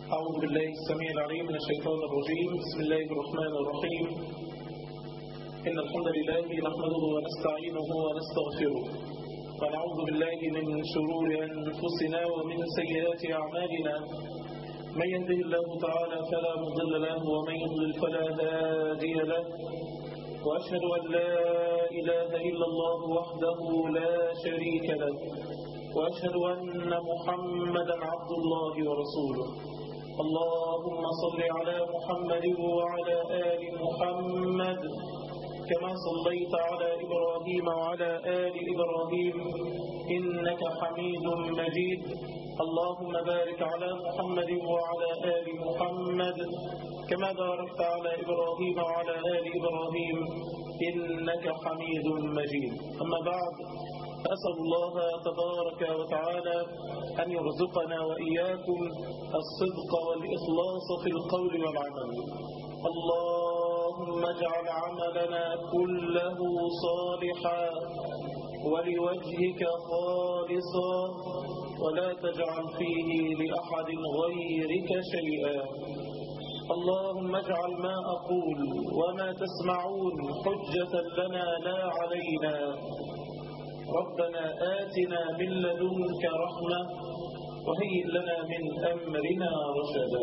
أعوذ بالله السميع العليم من الشيطان الرجيم بسم الله الرحمن الرحيم إن الحمد لله نحمده ونستعينه ونستغفره ونعوذ بالله من شرور أنفسنا ومن سيئات أعمالنا من يهده الله تعالى فلا مضل له ومن يضلل فلا هادي له وأشهد أن لا إله إلا الله وحده لا شريك له وأشهد أن محمدا عبد الله ورسوله اللهم صل على محمد وعلى آل محمد كما صليت على إبراهيم وعلى آل إبراهيم إنك حميد مجيد اللهم بارك على محمد وعلى آل محمد كما باركت على إبراهيم وعلى آل إبراهيم إنك حميد مجيد أما بعد أسأل الله تبارك وتعالى أن يرزقنا وإياكم الصدق والإخلاص في القول والعمل اللهم اجعل عملنا كله صالحا ولوجهك خالصا ولا تجعل فيه لأحد غيرك شيئا اللهم اجعل ما أقول وما تسمعون حجة لنا لا علينا ربنا آتنا من لدنك رحمة وهيئ لنا من أمرنا رشدا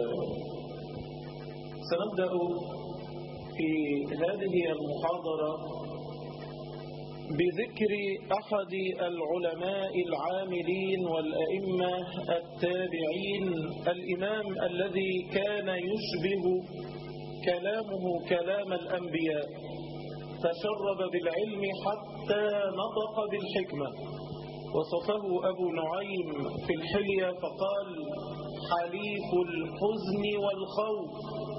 سنبدأ في هذه المحاضرة بذكر أحد العلماء العاملين والأئمة التابعين الإمام الذي كان يشبه كلامه كلام الأنبياء تشرب بالعلم حتى نطق بالحكمة وصفه أبو نعيم في الحلية فقال حليف الحزن والخوف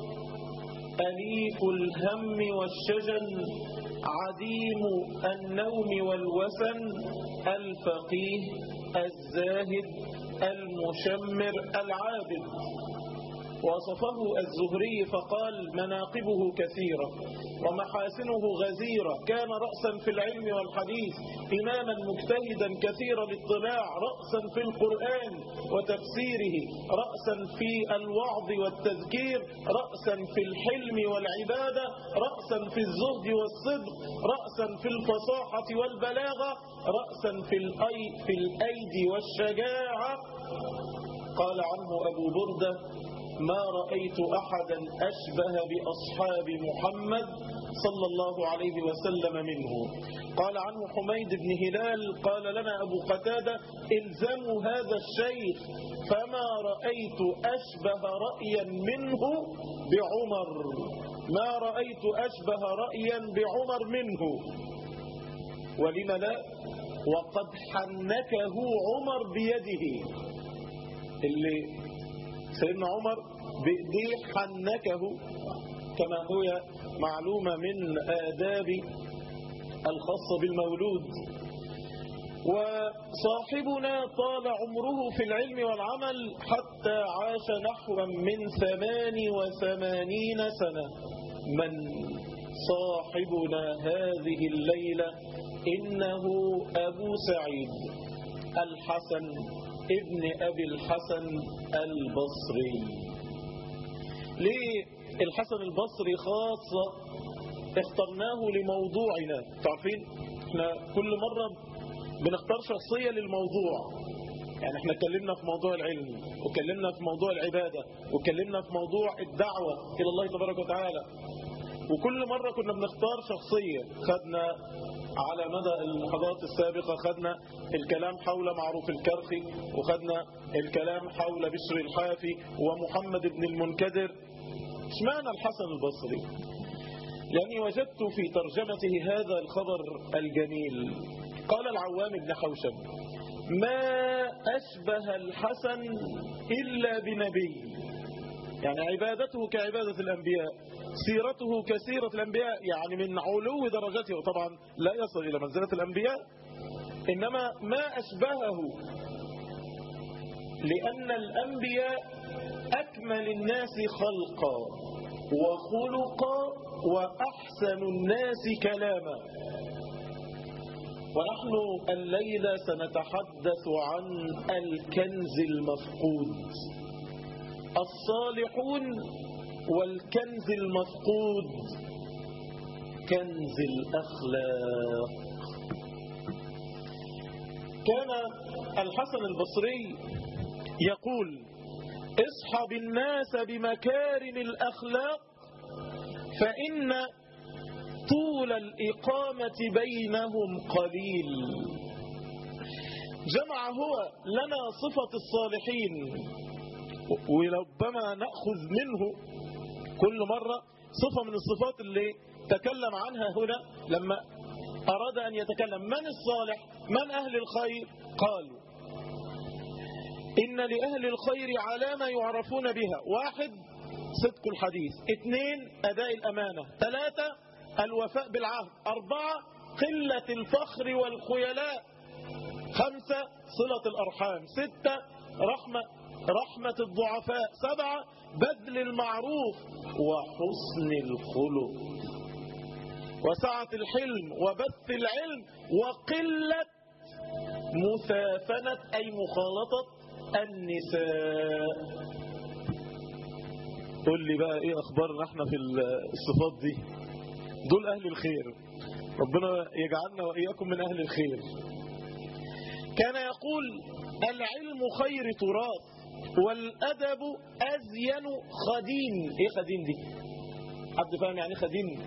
أليف الهم والشجن عديم النوم والوسن الفقيه الزاهد المشمر العابد وصفه الزهري فقال مناقبه كثيرة ومحاسنه غزيرة كان رأسا في العلم والحديث إماما مجتهدا كثير الاطلاع رأسا في القرآن وتفسيره رأسا في الوعظ والتذكير رأسا في الحلم والعبادة رأسا في الزهد والصدق رأسا في الفصاحة والبلاغة رأسا في, الأي في الأيدي والشجاعة قال عنه أبو بردة ما رأيت أحدا أشبه بأصحاب محمد صلى الله عليه وسلم منه قال عنه حميد بن هلال قال لنا أبو قتادة الزموا هذا الشيخ فما رأيت أشبه رأيا منه بعمر ما رأيت أشبه رأيا بعمر منه ولم لا وقد حنكه عمر بيده اللي سيدنا عمر بإيديه حنكه كما هو معلومة من آداب الخاصة بالمولود وصاحبنا طال عمره في العلم والعمل حتى عاش نحوا من ثمان وثمانين سنة من صاحبنا هذه الليلة إنه أبو سعيد الحسن ابن أبي الحسن البصري ليه الحسن البصري خاصة اخترناه لموضوعنا تعرفين احنا كل مرة بنختار شخصية للموضوع يعني احنا اتكلمنا في موضوع العلم واتكلمنا في موضوع العبادة واتكلمنا في موضوع الدعوة إلى الله تبارك وتعالى وكل مرة كنا بنختار شخصية خدنا على مدى المحاضرات السابقة خدنا الكلام حول معروف الكرخي وخدنا الكلام حول بشر الحافي ومحمد بن المنكدر اشمعنى الحسن البصري لأني وجدت في ترجمته هذا الخبر الجميل قال العوام بن حوشب ما أشبه الحسن إلا بنبي يعني عبادته كعبادة الأنبياء سيرته كسيرة الأنبياء يعني من علو درجته وطبعا لا يصل إلى منزلة الأنبياء إنما ما أشبهه لأن الأنبياء أكمل الناس خلقا وخلقا وأحسن الناس كلاما ونحن الليلة سنتحدث عن الكنز المفقود الصالحون والكنز المفقود كنز الأخلاق كان الحسن البصري يقول اصحب الناس بمكارم الأخلاق فإن طول الإقامة بينهم قليل جمع هو لنا صفة الصالحين وربما نأخذ منه كل مرة صفة من الصفات اللي تكلم عنها هنا لما أراد أن يتكلم من الصالح من أهل الخير قالوا إن لأهل الخير علامة يعرفون بها واحد صدق الحديث اثنين أداء الأمانة ثلاثة الوفاء بالعهد أربعة قلة الفخر والخيلاء خمسة صلة الأرحام ستة رحمة رحمة الضعفاء سبعة بذل المعروف وحسن الخلق وسعة الحلم وبث العلم وقلة مثافنة أي مخالطة النساء قول لي بقى ايه اخبارنا احنا في الصفات دي دول اهل الخير ربنا يجعلنا واياكم من اهل الخير كان يقول العلم خير تراث والادب ازين خدين ايه خدين دي حد فاهم يعني خدين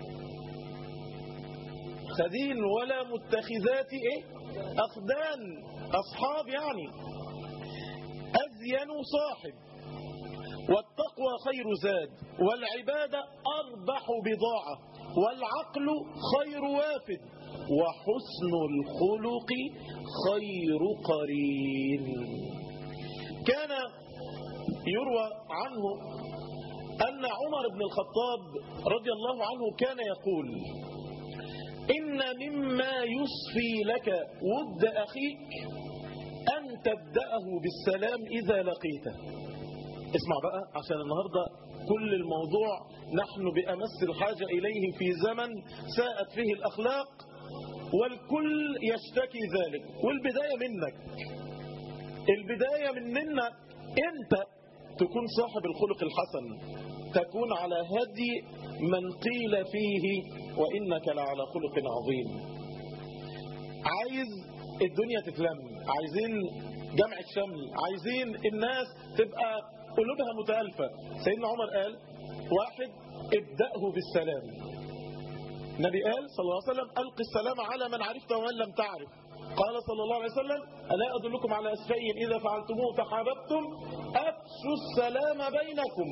خدين ولا متخذات ايه اخدان اصحاب يعني ازين صاحب والتقوى خير زاد والعبادة أربح بضاعة والعقل خير وافد وحسن الخلق خير قرين كان يروى عنه أن عمر بن الخطاب رضي الله عنه كان يقول إن مما يصفي لك ود أخيك أن تبدأه بالسلام إذا لقيته اسمع بقى عشان النهاردة كل الموضوع نحن بأمس الحاجة إليه في زمن ساءت فيه الأخلاق والكل يشتكي ذلك والبداية منك البداية مننا أنت تكون صاحب الخلق الحسن تكون على هدي من قيل فيه وإنك لعلى خلق عظيم عايز الدنيا تتلم عايزين جمع الشمل عايزين الناس تبقى قلوبها متألفة سيدنا عمر قال واحد ابدأه بالسلام النبي قال صلى الله عليه وسلم ألق السلام على من عرفت ومن لم تعرف قال صلى الله عليه وسلم ألا أدلكم على أسفين إذا فعلتموه تحاببتم أفشوا السلام بينكم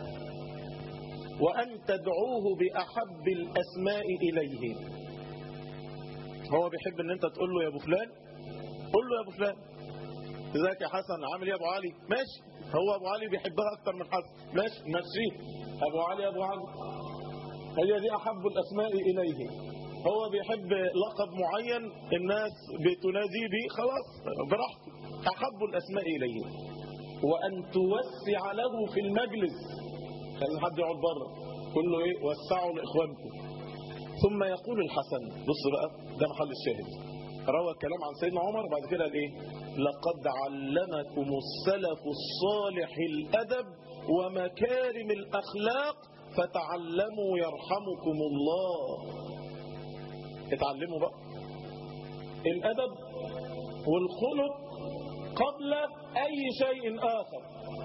وأن تدعوه بأحب الأسماء إليه هو بيحب ان انت تقول له يا ابو فلان قول له يا ابو فلان ازيك يا حسن عامل ايه يا ابو علي ماشي هو ابو علي بيحبها اكتر من حسن ماشي ماشي ابو علي ابو علي هي دي احب الاسماء اليه هو بيحب لقب معين الناس بتنادي به خلاص براحته احب الاسماء اليه وان توسع له في المجلس خلي حد يقعد بره كله ايه وسعوا لاخوانكم ثم يقول الحسن بص بقى ده محل الشاهد روى الكلام عن سيدنا عمر بعد كده قال ايه لقد علمكم السلف الصالح الادب ومكارم الاخلاق فتعلموا يرحمكم الله اتعلموا بقى الادب والخلق قبل اي شيء اخر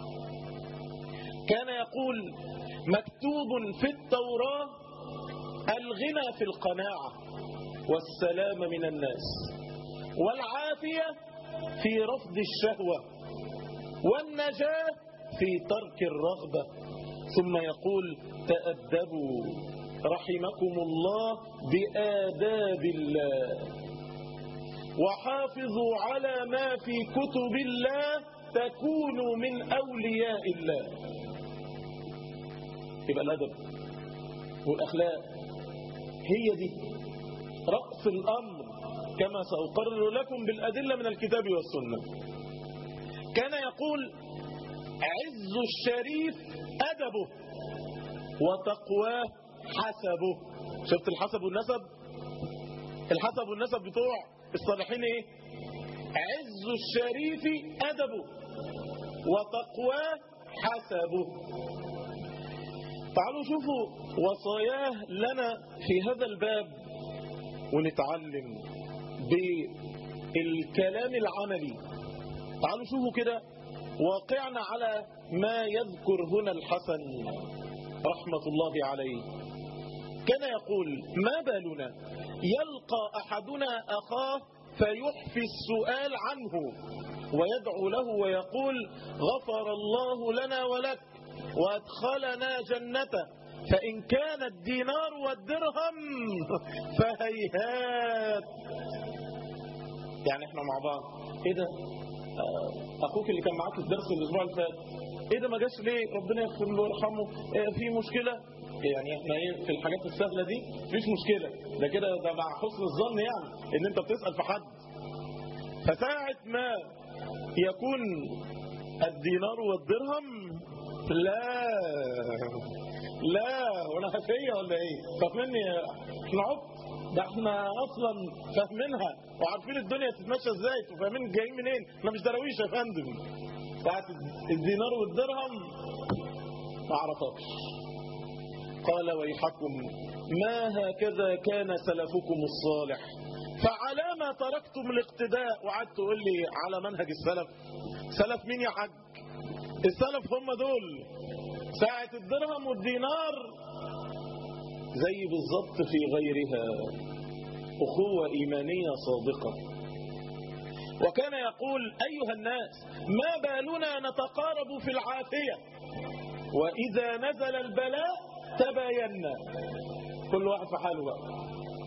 كان يقول مكتوب في التوراه الغنى في القناعة والسلام من الناس والعافية في رفض الشهوة والنجاة في ترك الرغبة ثم يقول تأدبوا رحمكم الله بآداب الله وحافظوا على ما في كتب الله تكونوا من أولياء الله يبقى الأدب والأخلاق هي دي رأس الأمر كما سأقرر لكم بالأدلة من الكتاب والسنة كان يقول عز الشريف أدبه وتقواه حسبه شفت الحسب والنسب الحسب والنسب بتوع الصالحين ايه عز الشريف أدبه وتقواه حسبه تعالوا شوفوا وصاياه لنا في هذا الباب ونتعلم بالكلام العملي تعالوا شوفوا كده واقعنا على ما يذكر هنا الحسن رحمة الله عليه كان يقول ما بالنا يلقى أحدنا أخاه فيحفي السؤال عنه ويدعو له ويقول غفر الله لنا ولك وادخلنا جنته فإن كان الدينار والدرهم فهيهات يعني احنا مع بعض ايه ده آه، اخوك اللي كان معاك في الدرس الاسبوع اللي فات ايه ده ما جاش ليه ربنا يغفر له ويرحمه آه، في مشكله يعني احنا ايه في الحاجات السهله دي مفيش مشكله ده كده ده مع حسن الظن يعني ان انت بتسال في حد فساعه ما يكون الدينار والدرهم لا لا وانا هفيه ولا ايه طب مني احنا عبط ده احنا اصلا فاهمينها وعارفين الدنيا تتمشى ازاي وفاهمين جايين منين احنا مش دراويش يا فندم ساعه الدينار والدرهم ما اعرفكش قال ويحكم ما هكذا كان سلفكم الصالح فعلى ما تركتم الاقتداء وقعدت تقول لي على منهج السلف سلف مين يا حاج السلف هم دول ساعة الدرهم والدينار زي بالظبط في غيرها أخوة إيمانية صادقة وكان يقول أيها الناس ما بالنا نتقارب في العافية وإذا نزل البلاء تباينا كل واحد في حاله بقى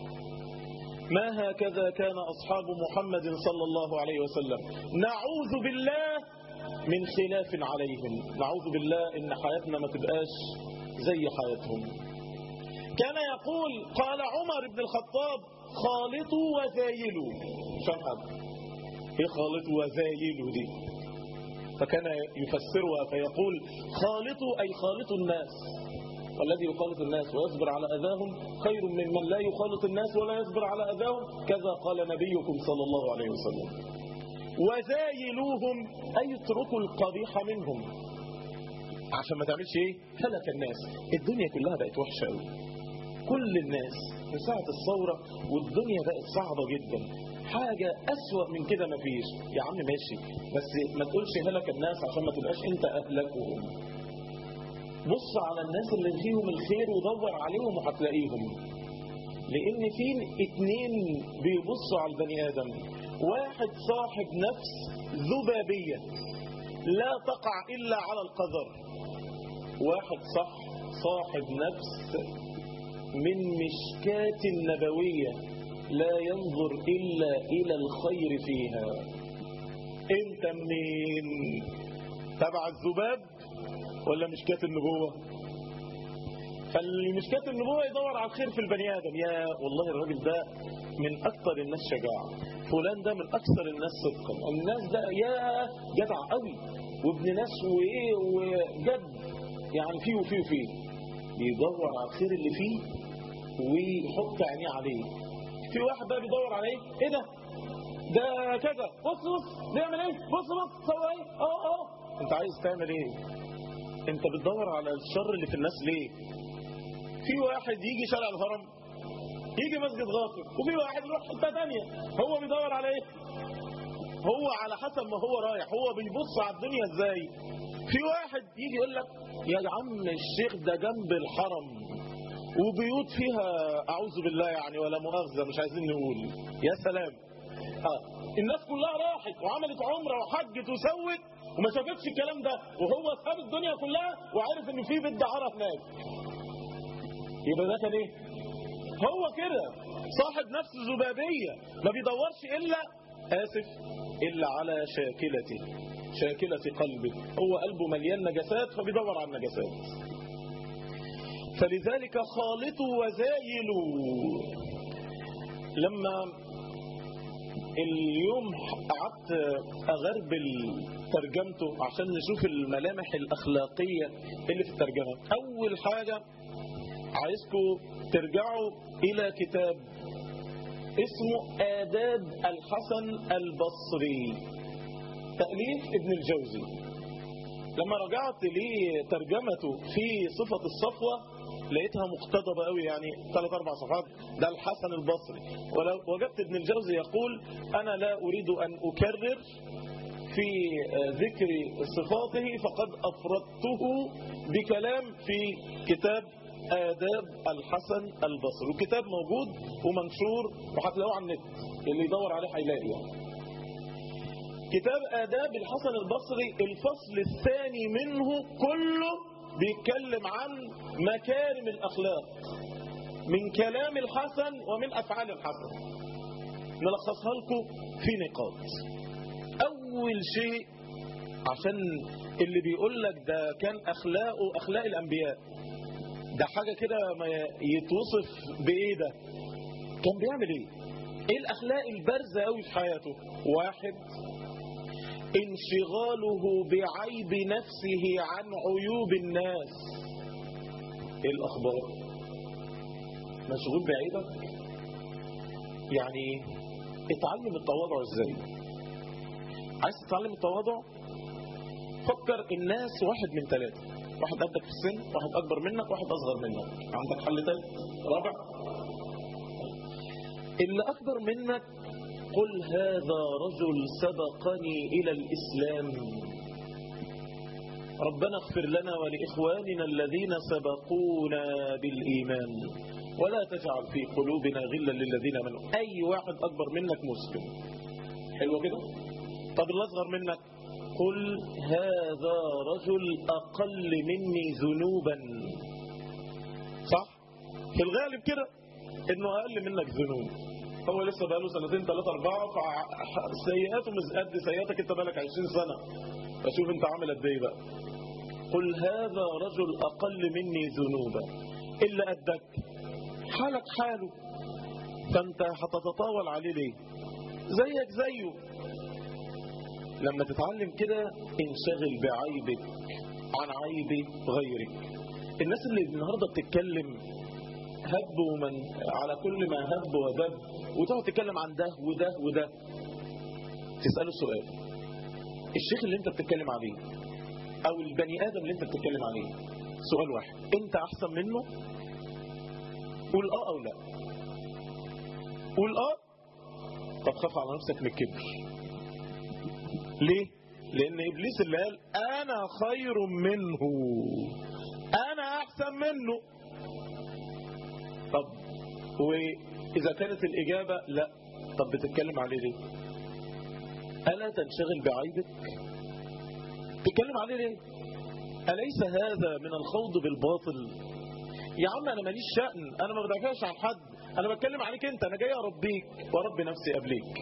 ما هكذا كان أصحاب محمد صلى الله عليه وسلم نعوذ بالله من خلاف عليهم نعوذ بالله إن حياتنا ما تبقاش زي حياتهم كان يقول قال عمر بن الخطاب خالطوا وزايلوا شرحا ايه خالطوا وزايلوا دي فكان يفسرها فيقول خالطوا أي خالطوا الناس والذي يخالط الناس ويصبر على أذاهم خير ممن لا يخالط الناس ولا يصبر على أذاهم كذا قال نبيكم صلى الله عليه وسلم وزايلوهم أي اتركوا القبيح منهم عشان ما تعملش ايه هلك الناس الدنيا كلها بقت وحشة قوي كل الناس من ساعة الثورة والدنيا بقت صعبة جدا حاجة أسوأ من كده مفيش يا عم ماشي بس ما تقولش هلك الناس عشان ما تبقاش انت أهلكهم بص على الناس اللي فيهم الخير ودور عليهم وهتلاقيهم لان في اتنين بيبصوا على البني ادم واحد صاحب نفس ذبابية لا تقع الا على القذر واحد صح صاحب نفس من مشكاة النبوية لا ينظر الا الى الخير فيها انت منين تبع الذباب ولا مشكاة النبوة فالمشكاة النبوة يدور على الخير في البني آدم يا والله الراجل ده من أكثر الناس شجاعة فلان ده من أكثر الناس صدقا الناس ده يا جدع قوي وابن ناس وإيه وجد يعني فيه وفيه وفيه بيدور على الخير اللي فيه ويحط عينيه عليه في واحد بقى بيدور على ايه ايه ده ده كذا بص بص بيعمل ايه بص بص سوى ايه اه اه انت عايز تعمل ايه انت بتدور على الشر اللي في الناس ليه في واحد يجي شارع الهرم يجي مسجد غافر وفي واحد يروح حته ثانيه هو بيدور على ايه هو على حسب ما هو رايح هو بيبص على الدنيا ازاي في واحد يجي يقول لك يا عم الشيخ ده جنب الحرم وبيوت فيها اعوذ بالله يعني ولا مؤاخذه مش عايزين نقول يا سلام اه الناس كلها راحت وعملت عمره وحجت وسوت وما شافتش الكلام ده وهو ساب الدنيا كلها وعارف ان في بيت دعاره هناك يبقى ده كان ايه هو كده صاحب نفس ذبابيه ما بيدورش الا اسف الا على شاكلته شاكله قلبه هو قلبه مليان نجاسات فبيدور على النجاسات فلذلك خالطوا وزايلوا لما اليوم قعدت أغربل ترجمته عشان نشوف الملامح الأخلاقية اللي في الترجمة أول حاجة عايزكم ترجعوا إلى كتاب اسمه آداب الحسن البصري تأليف ابن الجوزي لما رجعت لترجمته في صفة الصفوة لقيتها مقتضبة قوي يعني ثلاث أربع صفحات ده الحسن البصري ولو وجدت ابن الجوزي يقول أنا لا أريد أن أكرر في ذكر صفاته فقد أفردته بكلام في كتاب آداب الحسن البصري الكتاب موجود ومنشور وهتلاقوه على النت اللي يدور عليه هيلاقي يعني. كتاب آداب الحسن البصري الفصل الثاني منه كله بيتكلم عن مكارم الأخلاق من كلام الحسن ومن أفعال الحسن نلخصها لكم في نقاط أول شيء عشان اللي بيقول لك ده كان أخلاقه أخلاق الأنبياء ده حاجة كده ما يتوصف بإيه ده كان بيعمل إيه إيه الأخلاق البارزة قوي في حياته واحد انشغاله بعيب نفسه عن عيوب الناس ايه الاخبار مشغول بعيبك يعني اتعلم التواضع ازاي عايز تتعلم التواضع فكر الناس واحد من ثلاثة واحد قدك في السن واحد اكبر منك واحد اصغر منك عندك حل ثالث رابع اللي اكبر منك قل هذا رجل سبقني إلى الإسلام ربنا اغفر لنا ولإخواننا الذين سبقونا بالإيمان ولا تجعل في قلوبنا غلا للذين امنوا أي واحد أكبر منك مسلم حلو كده طب اللي أصغر منك قل هذا رجل أقل مني ذنوبا صح في الغالب كده انه اقل منك ذنوب هو لسه بقاله سنتين ثلاثة أربعة فسيئاته مش قد سيئاتك أنت بقالك 20 سنة فشوف أنت عامل قد إيه بقى قل هذا رجل أقل مني ذنوبا إلا قدك حالك حاله فأنت هتتطاول عليه ليه زيك زيه لما تتعلم كده انشغل بعيبك عن عيب غيرك الناس اللي النهاردة بتتكلم هب ومن على كل ما هب ودب وتقعد تتكلم عن ده وده وده تسأله سؤال الشيخ اللي انت بتتكلم عليه او البني ادم اللي انت بتتكلم عليه سؤال واحد انت احسن منه قول اه او لا قول اه طب خاف على نفسك من الكبر ليه لان ابليس اللي قال انا خير منه انا احسن منه طب وإذا كانت الإجابة لا طب بتتكلم عليه ليه ألا تنشغل بعيبك تتكلم عليه ليه أليس هذا من الخوض بالباطل يا عم أنا ماليش شأن أنا ما بدافعش عن حد أنا بتكلم عليك أنت أنا جاي أربيك وأربي نفسي قبليك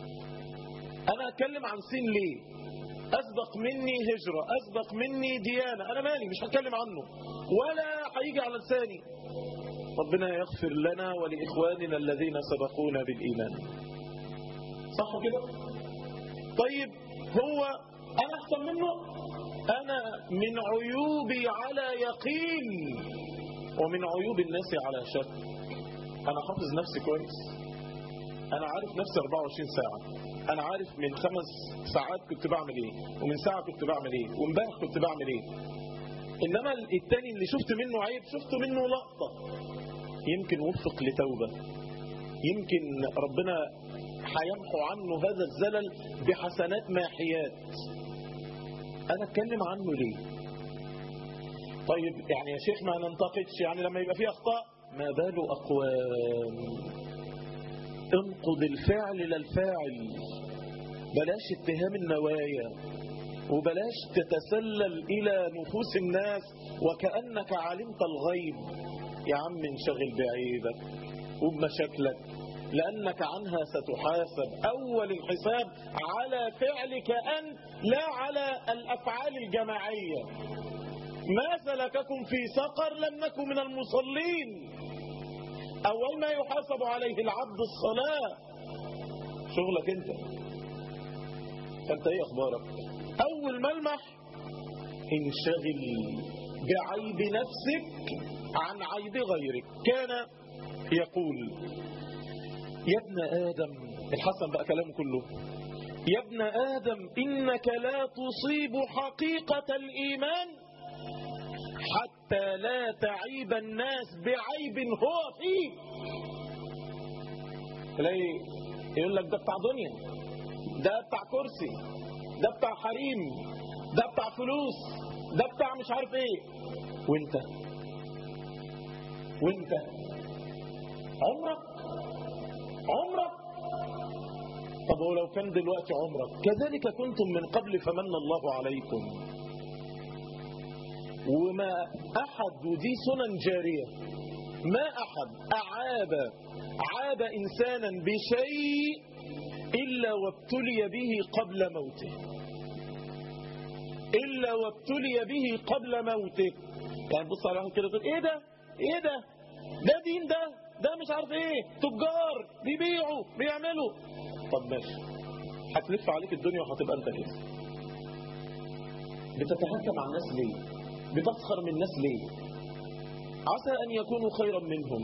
أنا أتكلم عن سين ليه أسبق مني هجرة أسبق مني ديانة أنا مالي مش هتكلم عنه ولا هيجي على لساني ربنا يغفر لنا ولإخواننا الذين سبقونا بالإيمان صح كده طيب هو أنا أحسن منه أنا من عيوبي على يقين ومن عيوب الناس على شك أنا حافظ نفسي كويس أنا عارف نفسي 24 ساعة أنا عارف من خمس ساعات كنت بعمل إيه ومن ساعة كنت بعمل إيه وامبارح كنت بعمل إيه إنما التاني اللي شفت منه عيب شفت منه لقطة يمكن وفق لتوبة يمكن ربنا هيمحو عنه هذا الزلل بحسنات ماحيات أنا أتكلم عنه ليه طيب يعني يا شيخ ما ننتقدش يعني لما يبقى فيه أخطاء ما بال أقوام انقض الفعل للفاعل بلاش اتهام النوايا وبلاش تتسلل إلى نفوس الناس وكأنك علمت الغيب يا عم انشغل بعيبك وبمشاكلك لأنك عنها ستحاسب أول الحساب على فعلك أنت لا على الأفعال الجماعية ما سلككم في سقر لم نكن من المصلين أول ما يحاسب عليه العبد الصلاة شغلك أنت فأنت إيه أخبارك أول ملمح انشغل بعيب نفسك عن عيب غيرك كان يقول يا ابن آدم الحسن بقى كلامه كله يا ابن آدم إنك لا تصيب حقيقة الإيمان حتى لا تعيب الناس بعيب هو فيه تلاقي يقول لك ده بتاع دنيا ده بتاع كرسي ده بتاع حريم ده بتاع فلوس ده بتاع مش عارف ايه وانت وانت عمرك عمرك طب ولو كان دلوقتي عمرك كذلك كنتم من قبل فمن الله عليكم وما أحد ودي سنن جارية ما أحد أعاب عاب إنسانا بشيء إلا وابتلي به قبل موته إلا وابتلي به قبل موته يعني بص على واحد كده تقول إيه ده إيه ده ده دين ده ده مش عارف إيه تجار بيبيعوا بيعملوا طب ماشي هتلف عليك الدنيا وهتبقى أنت كده بتتهكم على الناس ليه بتسخر من الناس ليه عسى أن يكونوا خيرا منهم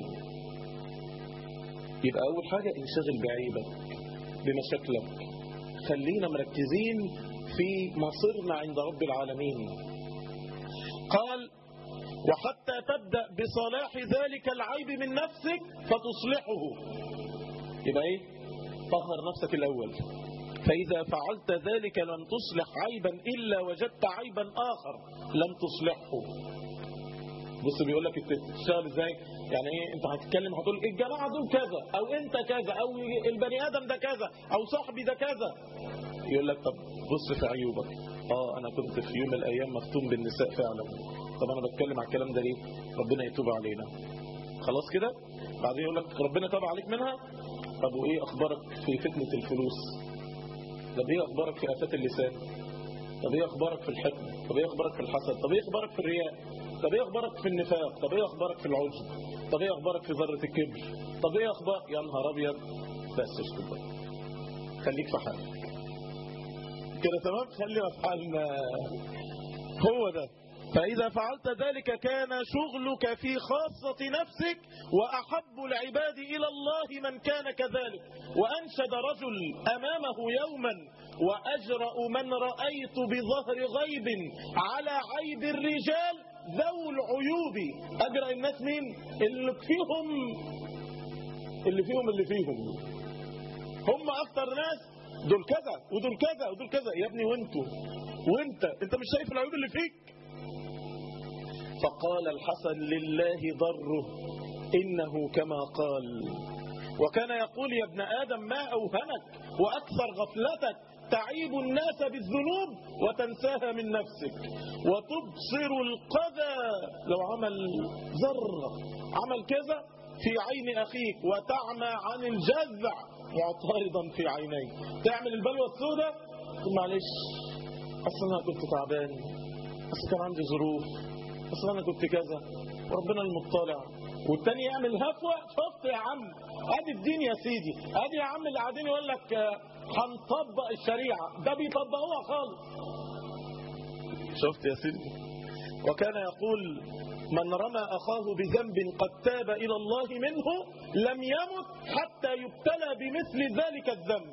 يبقى أول حاجة انشغل بعيبك بمشاكلك خلينا مركزين في مصيرنا عند رب العالمين قال وحتى تبدأ بصلاح ذلك العيب من نفسك فتصلحه يبقى ايه طهر نفسك الأول فإذا فعلت ذلك لم تصلح عيبا إلا وجدت عيبا آخر لم تصلحه بص بيقول لك تشتغل ازاي يعني ايه انت هتتكلم هتقول الجماعه دول كذا او انت كذا او البني ادم ده كذا او صاحبي ده كذا يقول لك طب بص في عيوبك اه انا كنت في يوم من الايام مفتون بالنساء فعلا طب انا بتكلم على الكلام ده ليه ربنا يتوب علينا خلاص كده بعدين يقول لك ربنا تاب عليك منها طب وايه اخبارك في فتنه الفلوس طب ايه اخبارك في افات اللسان طب ايه اخبارك في الحقد طب ايه اخبارك في الحسد طب ايه اخبارك في الرياء طب ايه اخبارك في النفاق طب ايه اخبارك في العجب طب ايه اخبارك في ذره الكبر طب ايه اخبار يا نهار ابيض بس اسكت بقى خليك في حالك كده تمام خلينا في حالنا هو ده فإذا فعلت ذلك كان شغلك في خاصة نفسك وأحب العباد إلى الله من كان كذلك وأنشد رجل أمامه يوما وأجرأ من رأيت بظهر غيب على عيب الرجال ذو العيوب أجرأ الناس مين اللي فيهم اللي فيهم اللي فيهم هم أكثر ناس دول كذا ودول كذا ودول كذا يا ابني وانتوا وانت انت مش شايف العيوب اللي فيك فقال الحسن لله ضره إنه كما قال وكان يقول يا ابن آدم ما أوهمك وأكثر غفلتك تعيب الناس بالذنوب وتنساها من نفسك وتبصر القذى لو عمل ذرة عمل كذا في عين أخيك وتعمى عن الجذع معترضا في عينيه تعمل البلوى السوداء تقول معلش أصلا أنا كنت تعبان أصلا كان عندي ظروف أصلا أنا كنت كذا وربنا المطلع والتاني يعمل هفوة شفت يا عم ادي الدين يا سيدي ادي يا عم اللي قاعدين يقول لك هنطبق الشريعة ده بيطبقوها خالص شفت يا سيدي وكان يقول من رمى أخاه بذنب قد تاب إلى الله منه لم يمت حتى يبتلى بمثل ذلك الذنب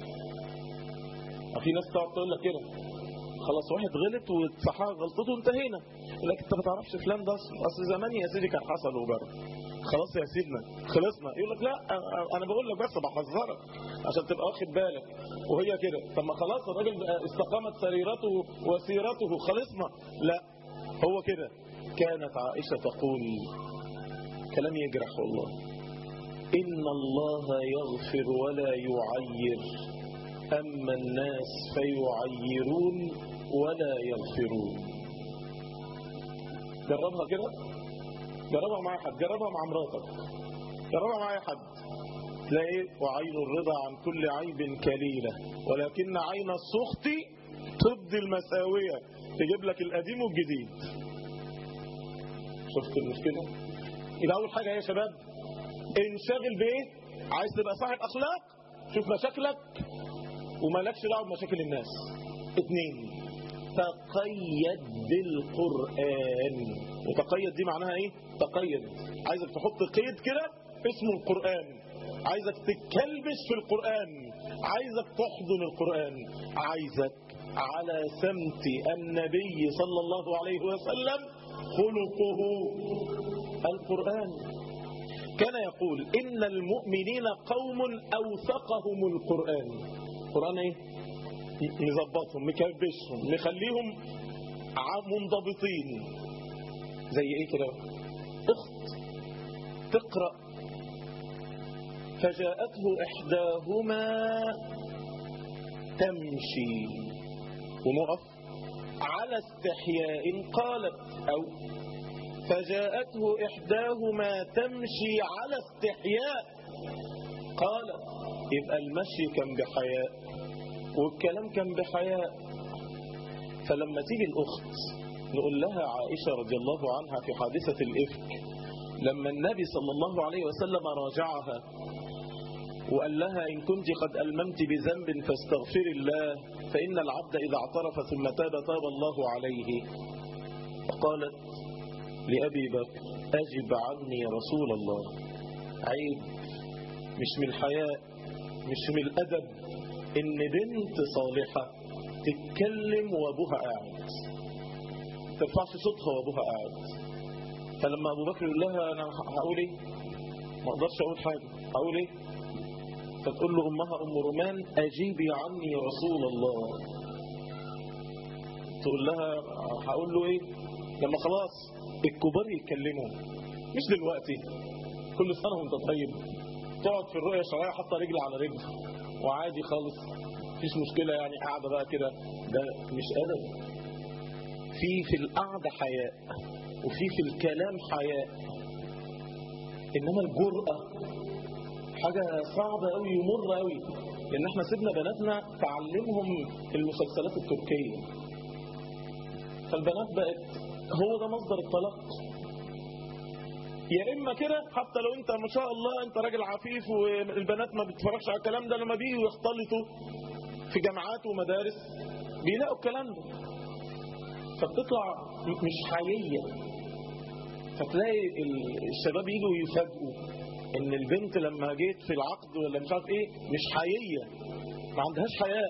في ناس تقعد تقول لك كده خلاص واحد غلط وتصحح غلطته وانتهينا يقول لك انت ما تعرفش فلان ده اصل زمان يا سيدي كان حصل وبرد خلاص يا سيدنا خلصنا يقول لك لا انا بقول لك بس بحذرك عشان تبقى واخد بالك وهي كده طب ما خلاص الراجل استقامت سريرته وسيرته خلصنا لا هو كده كانت عائشة تقول كلام يجرح والله إن الله يغفر ولا يعير أما الناس فيعيرون ولا يغفرون جربها كده جربها مع حد جربها مع مراتك جربها مع اي حد تلاقي وعين الرضا عن كل عيب كليلة ولكن عين السخط تبدي المساوية تجيب لك القديم والجديد شفت المشكلة يبقى أول حاجة يا شباب انشغل بإيه عايز تبقى صاحب أخلاق شوف مشاكلك ومالكش دعوه بمشاكل الناس اثنين تقيد بالقرآن وتقيد دي معناها ايه تقيد عايزك تحط قيد كده اسمه القرآن عايزك تتكلبش في القرآن عايزك تحضن القرآن عايزك على سمت النبي صلى الله عليه وسلم خلقه القرآن كان يقول إن المؤمنين قوم أوثقهم القرآن القرآن ايه مظبطهم مكربشهم مخليهم منضبطين زي ايه كده اخت تقرأ فجاءته إحداهما تمشي ونقف على استحياء قالت أو فجاءته إحداهما تمشي على استحياء قالت يبقى المشي كان بحياء والكلام كان بحياء فلما تيجي الأخت نقول لها عائشة رضي الله عنها في حادثة الإفك لما النبي صلى الله عليه وسلم راجعها وقال لها إن كنت قد ألممت بذنب فاستغفر الله فإن العبد إذا اعترف ثم تاب تاب الله عليه فقالت لأبي بكر أجب عني يا رسول الله عيب مش من الحياء مش من الأدب إن بنت صالحة تتكلم وأبوها قاعد ترفعش صوتها وأبوها قاعد فلما أبو بكر يقول لها أنا هقول إيه ما أقدرش أقول حاجة هقول إيه فتقول له أمها أم رومان أجيبي عني يا رسول الله تقول لها هقول له إيه لما خلاص الكبار يتكلموا مش دلوقتي كل سنة وانت طيب تقعد في الرؤية الشرعية حاطة رجل على رجل وعادي خالص مفيش مشكلة يعني قاعدة بقى كده ده مش أدب في في القعدة حياء وفي في الكلام حياء إنما الجرأة حاجة صعبة قوي ومرة قوي لأن احنا سيبنا بناتنا تعلمهم المسلسلات التركية فالبنات بقت هو ده مصدر الطلاق يا اما كده حتى لو انت ما شاء الله انت راجل عفيف والبنات ما بتتفرجش على الكلام ده لما بيجوا يختلطوا في جامعات ومدارس بيلاقوا الكلام ده فبتطلع مش حقيقيه فتلاقي الشباب يجوا يفاجئوا ان البنت لما جيت في العقد ولا مش عارف ايه مش حقيقيه ما عندهاش حياء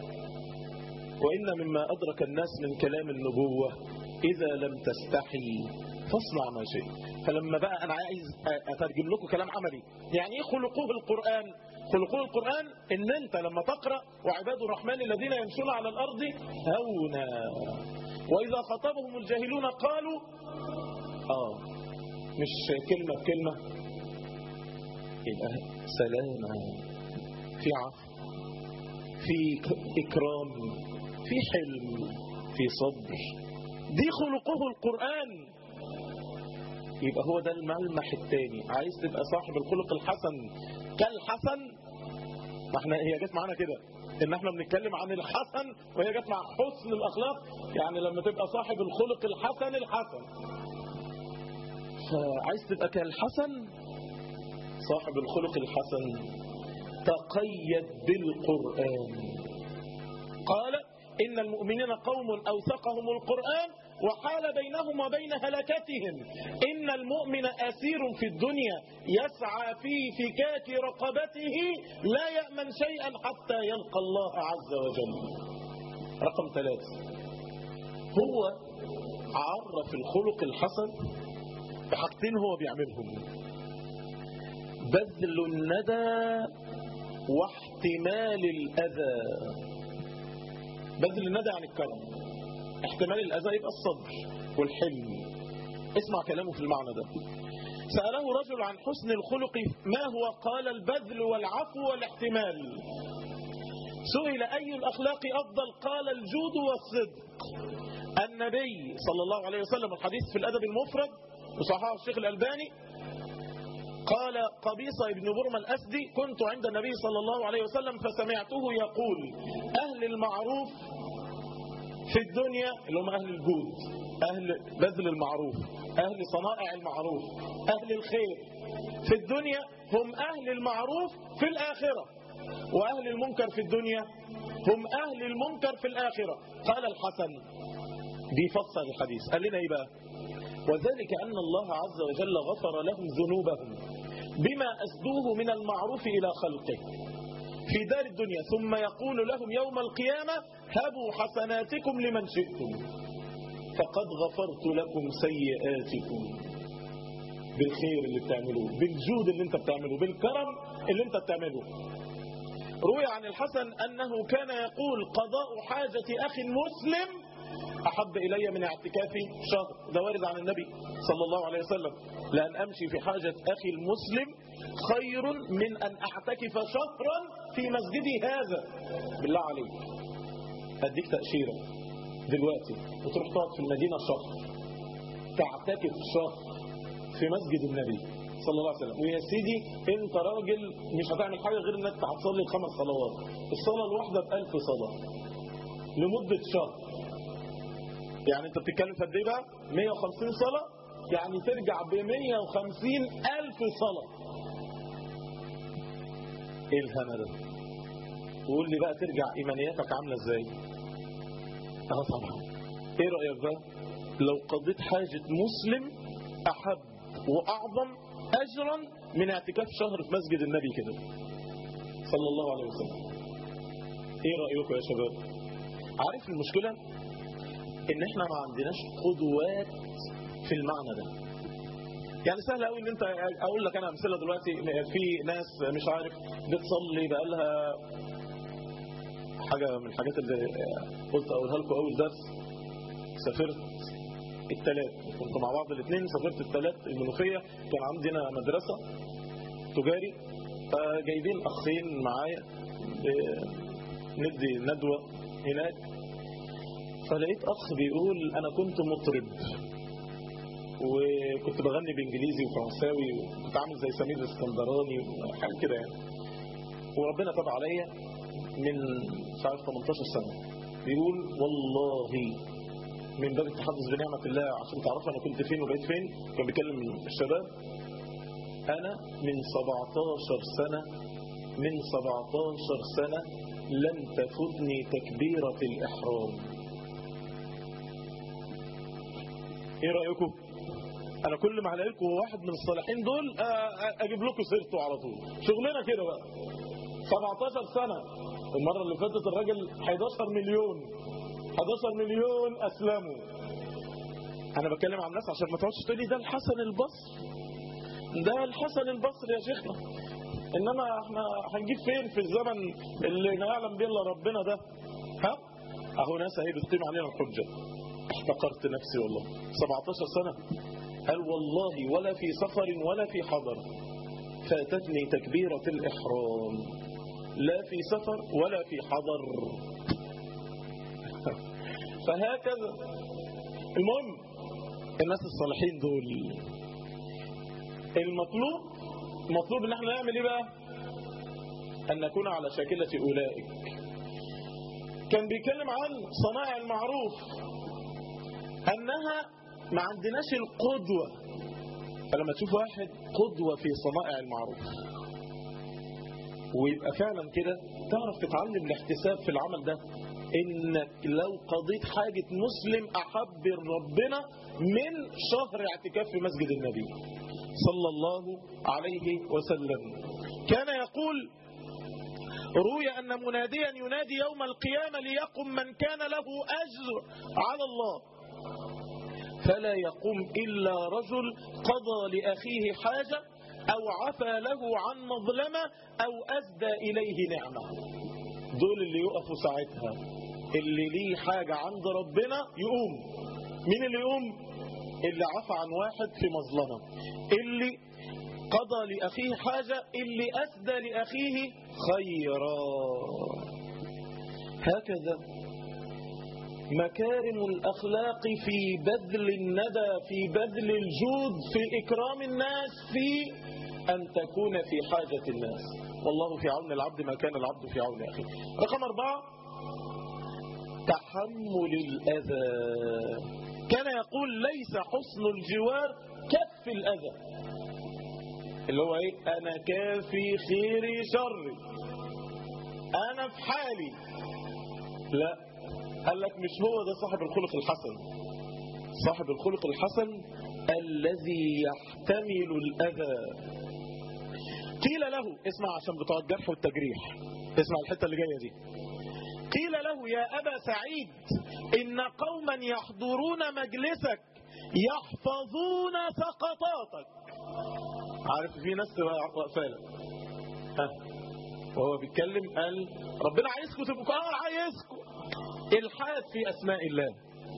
وان مما ادرك الناس من كلام النبوه إذا لم تستحي فاصنع ما شئت فلما بقى أنا عايز أترجم لكم كلام عملي يعني إيه خلقوه القرآن خلقوه القرآن إن أنت لما تقرأ وعباد الرحمن الذين يمشون على الأرض هونا وإذا خطبهم الجاهلون قالوا آه مش كلمة بكلمة يبقى سلامة في عفو في إكرام في حلم في صبر دي خلقه القرآن يبقى هو ده الملمح الثاني عايز تبقى صاحب الخلق الحسن كالحسن ما احنا هي جت معانا كده ان احنا بنتكلم عن الحسن وهي جت مع حسن الاخلاق يعني لما تبقى صاحب الخلق الحسن الحسن فعايز تبقى كالحسن صاحب الخلق الحسن تقيد بالقرآن قال إن المؤمنين قوم أوثقهم القرآن وحال بينهم وبين هلكتهم إن المؤمن أسير في الدنيا يسعى في فكاك رقبته لا يأمن شيئا حتى يلقى الله عز وجل رقم ثلاثة هو عرف الخلق الحسن بحاجتين هو بيعملهم بذل الندى واحتمال الأذى بذل الندى عن الكرم احتمال الأذى يبقى الصبر والحلم اسمع كلامه في المعنى ده سأله رجل عن حسن الخلق ما هو قال البذل والعفو والاحتمال سئل أي الأخلاق أفضل قال الجود والصدق النبي صلى الله عليه وسلم الحديث في الأدب المفرد وصححه الشيخ الألباني قال قبيصة بن برمى الأسدي كنت عند النبي صلى الله عليه وسلم فسمعته يقول أهل المعروف في الدنيا اللي هم أهل الجود أهل بذل المعروف أهل صنائع المعروف أهل الخير في الدنيا هم أهل المعروف في الآخرة وأهل المنكر في الدنيا هم أهل المنكر في الآخرة قال الحسن بيفسر الحديث قال لنا إيه بقى وذلك أن الله عز وجل غفر لهم ذنوبهم بما أسدوه من المعروف إلى خلقه في دار الدنيا ثم يقول لهم يوم القيامة هبوا حسناتكم لمن شئتم فقد غفرت لكم سيئاتكم بالخير اللي بتعملوه بالجود اللي انت بتعمله بالكرم اللي انت بتعمله روي عن الحسن أنه كان يقول قضاء حاجة أخ مسلم أحب إلي من اعتكافي شهر ده وارد عن النبي صلى الله عليه وسلم لأن أمشي في حاجة أخي المسلم خير من أن أعتكف شهرا في مسجدي هذا بالله عليك أديك تأشيرة دلوقتي وتروح تقعد في المدينة شهر تعتكف شهر في مسجد النبي صلى الله عليه وسلم ويا سيدي انت راجل مش هتعمل حاجة غير انك هتصلي الخمس صلوات الصلاة الواحدة بألف صلاة لمدة شهر يعني انت بتتكلم في قد ايه بقى 150 صلاة يعني ترجع ب 150 ألف صلاة ايه الهنا ده وقول لي بقى ترجع ايمانياتك عاملة ازاي اه طبعا ايه رأيك بقى لو قضيت حاجة مسلم احب واعظم اجرا من اعتكاف شهر في مسجد النبي كده صلى الله عليه وسلم ايه رأيكم يا شباب عارف المشكلة ان احنا ما عندناش قدوات في المعنى ده يعني سهل قوي ان انت اقول لك انا امثله دلوقتي في ناس مش عارف بتصلي بقى لها حاجه من الحاجات اللي قلت اقولها لكم اول درس سافرت الثلاث كنت مع بعض الاثنين سافرت الثلاث المنوفيه كان عندنا مدرسه تجاري فجايبين اخين معايا ندي ندوه هناك فلقيت اخ بيقول انا كنت مطرب وكنت بغني بانجليزي وفرنساوي وكنت عامل زي سمير الاسكندراني حاجه كده يعني وربنا تاب عليا من مش عارف 18 سنه بيقول والله من باب التحدث بنعمه الله عشان تعرفوا انا كنت فين وبقيت فين كان بيكلم الشباب انا من 17 سنه من 17 سنه لم تفوتني تكبيره الاحرام ايه رايكم انا كل ما هلاقي لكم واحد من الصالحين دول اجيب لكم سيرته على طول شغلنا كده بقى 17 سنه المره اللي فاتت الراجل 11 مليون 11 مليون اسلموا انا بتكلم عن الناس عشان ما تقعدش تقول لي ده الحسن البصري ده الحسن البصري يا شيخنا انما احنا هنجيب فين في الزمن اللي نعلم به الا ربنا ده ها اهو ناس اهي بتقيم علينا الحجه احتقرت نفسي والله 17 سنة قال والله ولا في سفر ولا في حضر فاتتني تكبيرة الإحرام لا في سفر ولا في حضر فهكذا المهم الناس الصالحين دول المطلوب مطلوب ان احنا نعمل ايه بقى ان نكون على شاكلة اولئك كان بيتكلم عن صنائع المعروف أنها ما عندناش القدوة فلما تشوف واحد قدوة في صنائع المعروف ويبقى فعلا كده تعرف تتعلم الاحتساب في العمل ده انك لو قضيت حاجة مسلم احب ربنا من شهر اعتكاف في مسجد النبي صلى الله عليه وسلم كان يقول روي أن مناديا ينادي يوم القيامة ليقم من كان له أجر على الله فلا يقوم إلا رجل قضى لأخيه حاجة أو عفى له عن مظلمة أو أسدى إليه نعمة دول اللي يقفوا ساعتها اللي ليه حاجة عند ربنا يقوم مين اللي يقوم اللي عفى عن واحد في مظلمة اللي قضى لأخيه حاجة اللي أسدى لأخيه خيرا هكذا مكارم الأخلاق في بذل الندى في بذل الجود في إكرام الناس في أن تكون في حاجة الناس والله في عون العبد ما كان العبد في عون أخيه رقم أربعة تحمل الأذى كان يقول ليس حسن الجوار كف الأذى اللي هو ايه انا كافي خيري شري انا في حالي لا قال لك مش هو ده صاحب الخلق الحسن صاحب الخلق الحسن الذي يحتمل الأذى قيل له اسمع عشان بتوع الجرح والتجريح اسمع الحتة اللي جاية دي قيل له يا أبا سعيد إن قوما يحضرون مجلسك يحفظون سقطاتك عارف في ناس واقفه ها وهو بيتكلم قال ربنا عايزكم تبقوا اه عايزكم الحاد في اسماء الله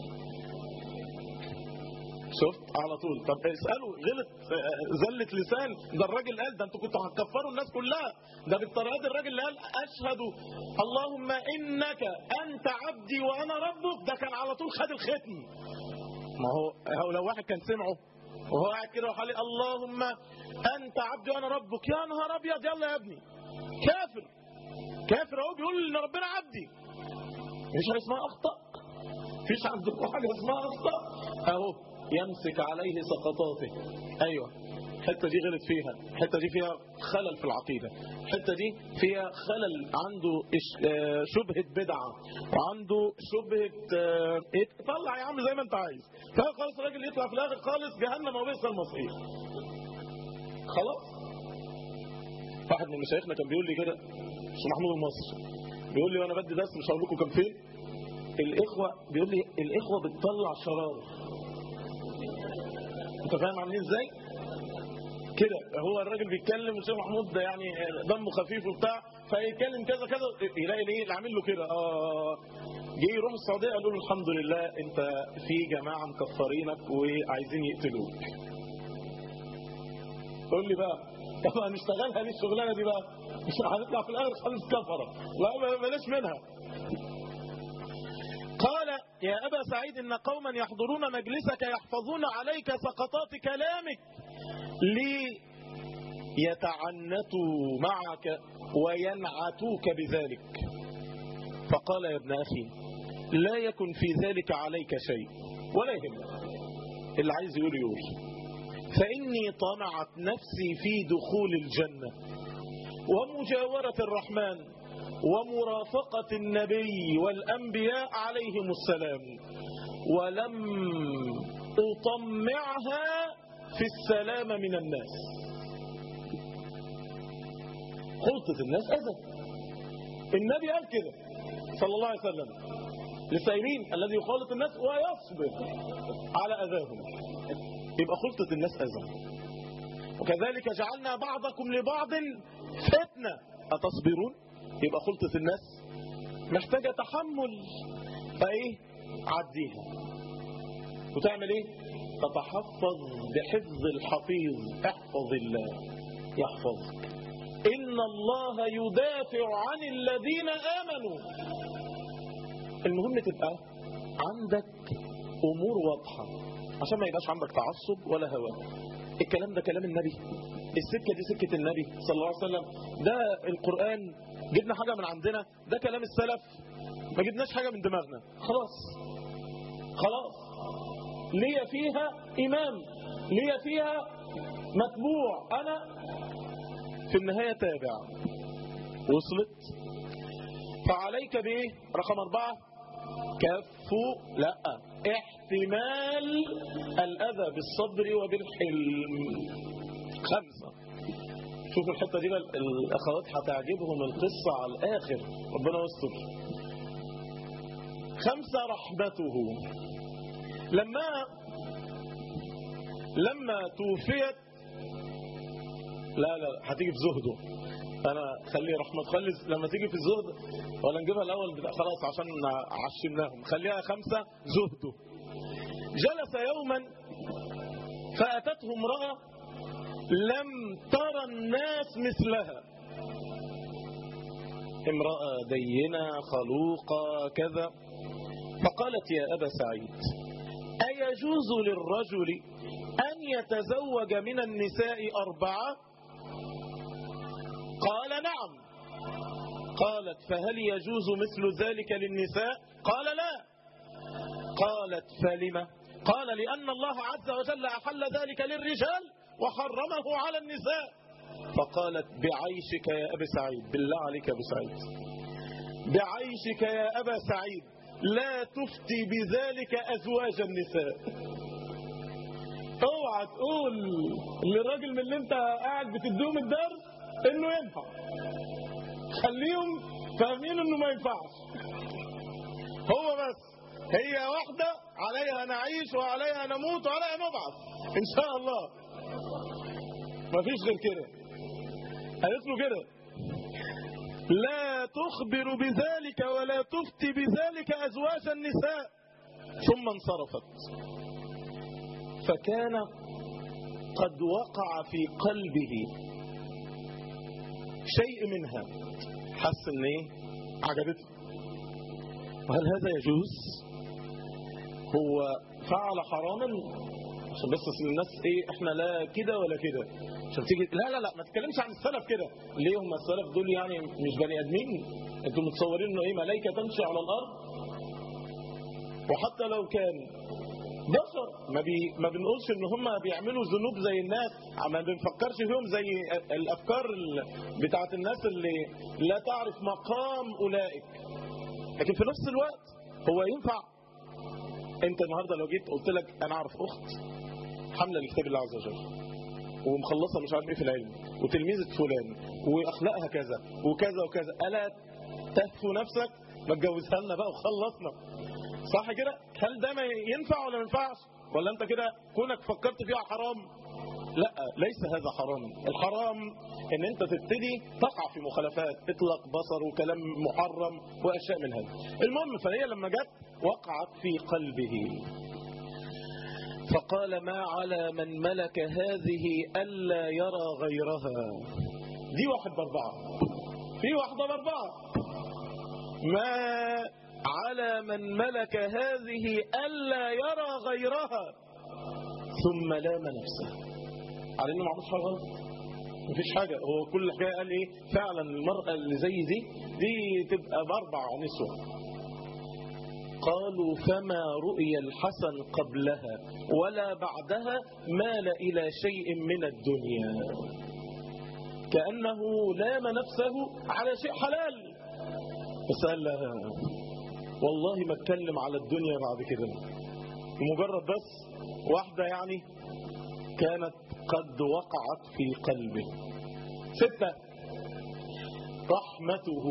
شفت على طول طب اسالوا غلط زلة لسان ده الراجل قال ده انتوا كنتوا هتكفروا الناس كلها ده بالطريقه دي الراجل اللي قال اشهد اللهم انك انت عبدي وانا ربك ده كان على طول خد الختم ما هو هو لو واحد كان سمعه وهو قاعد كده وحالي اللهم انت عبدي وانا ربك يا نهار ابيض يلا يا ابني كافر كافر اهو بيقول ان ربنا عبدي مفيش حاجه اسمها اخطا مفيش عندكم حاجه اسمها اخطا اهو يمسك عليه سقطاته ايوه الحته دي غلط فيها الحته دي فيها خلل في العقيده الحته دي فيها خلل عنده شبهه بدعه وعنده شبهه ايه طلع يا عم زي ما انت عايز فخلاص الراجل يطلع في الاخر خالص جهنم وبئس المصير خلاص واحد من مشايخنا كان بيقول لي كده اسمه محمود المصري بيقول لي وانا بدي درس مش هقول لكم كان فين الاخوه بيقول لي الاخوه بتطلع شرار انت فاهم عاملين ازاي كده هو الراجل بيتكلم الشيخ محمود ده يعني دمه خفيف وبتاع فيتكلم كذا كذا يلاقي ايه اللي عامل له كده اه جه يروح السعوديه قالوا له الحمد لله انت في جماعه مكفرينك وعايزين يقتلوك قول لي بقى طب هنشتغلها ليه الشغلانه دي بقى مش هنطلع في الاخر خالص كفره لا بلاش منها قال يا أبا سعيد إن قوما يحضرون مجلسك يحفظون عليك سقطات كلامك ليتعنتوا معك وينعتوك بذلك فقال يا ابن أخي لا يكن في ذلك عليك شيء ولا يهمك اللي عايز يقول يقول فإني طمعت نفسي في دخول الجنة ومجاورة الرحمن ومرافقة النبي والأنبياء عليهم السلام ولم أطمعها في السلام من الناس خلطة الناس أذى النبي قال كده صلى الله عليه وسلم لسائلين الذي يخالط الناس ويصبر على أذاهم يبقى خلطة الناس أذى وكذلك جعلنا بعضكم لبعض فتنة أتصبرون يبقى خلطة الناس محتاجة تحمل فايه عديها وتعمل ايه تتحفظ بحفظ الحفيظ احفظ الله يحفظك إن الله يدافع عن الذين آمنوا المهم تبقى عندك أمور واضحة عشان ما يبقاش عندك تعصب ولا هوى الكلام ده كلام النبي السكة دي سكة النبي صلى الله عليه وسلم ده القرآن جبنا حاجة من عندنا ده كلام السلف ما جبناش حاجة من دماغنا خلاص خلاص ليا فيها إمام ليا فيها متبوع أنا في النهاية تابع وصلت فعليك بإيه رقم أربعة كف لا احتمال الأذى بالصبر وبالحلم خمسة شوفوا الحتة دي بقى الأخوات هتعجبهم القصة على الآخر ربنا يستر خمسة رحمته لما لما توفيت لا لا هتيجي في زهده انا خليه رحمة خلي لما تيجي في الزهد ولا نجيبها الاول بتاع خلاص عشان عشمناهم خليها خمسة زهده جلس يوما فأتته امرأة لم ترى الناس مثلها امرأة دينة خلوقة كذا فقالت يا أبا سعيد أيجوز للرجل أن يتزوج من النساء أربعة قال نعم قالت فهل يجوز مثل ذلك للنساء قال لا قالت فلم قال لأن الله عز وجل أحل ذلك للرجال وحرمه على النساء فقالت بعيشك يا أبا سعيد بالله عليك يا أبا سعيد بعيشك يا أبا سعيد لا تفتي بذلك أزواج النساء اوعى تقول للراجل من اللي انت قاعد بتديهم الدرس انه ينفع خليهم فاهمين انه ما ينفعش هو بس هي واحدة عليها نعيش وعليها نموت وعليها نبعث ان شاء الله مفيش غير كده قالت له كده لا تخبر بذلك ولا تفتي بذلك ازواج النساء ثم انصرفت فكان قد وقع في قلبه شيء منها حس ان ايه عجبته وهل هذا يجوز هو فعل حراما عشان بس أصل الناس ايه احنا لا كده ولا كده عشان تيجي لا لا لا ما تتكلمش عن السلف كده ليه هم السلف دول يعني مش بني ادمين انتوا متصورين انه ايه ملائكه تمشي على الارض وحتى لو كان بشر ما, بي ما بنقولش ان هم بيعملوا ذنوب زي الناس ما بنفكرش فيهم زي الافكار ال- بتاعت الناس اللي لا تعرف مقام اولئك لكن في نفس الوقت هو ينفع انت النهارده لو جيت قلت لك انا اعرف اخت حامله لكتاب الله عز وجل ومخلصه مش عارف ايه في العلم وتلميذه فلان واخلاقها كذا وكذا وكذا الا تهفو نفسك ما تجوزها لنا بقى وخلصنا صح كده هل ده ما ينفع ولا ما ينفعش ولا انت كده كونك فكرت فيها حرام لا ليس هذا حراما الحرام ان انت تبتدي تقع في مخالفات اطلاق بصر وكلام محرم واشياء من هذا المهم فهي لما جت وقعت في قلبه فقال ما على من ملك هذه ألا يرى غيرها دي واحد باربعة في واحدة باربعة ما على من ملك هذه ألا يرى غيرها ثم لام نفسه على انه ما عملش حاجه غلط مفيش حاجه هو كل حاجه قال ايه فعلا المراه اللي زي دي دي تبقى باربع نسوه قالوا فما رؤي الحسن قبلها ولا بعدها مال الى شيء من الدنيا كانه لام نفسه على شيء حلال بس قال لها والله ما اتكلم على الدنيا بعد كده مجرد بس واحده يعني كانت قد وقعت في قلبه ستة رحمته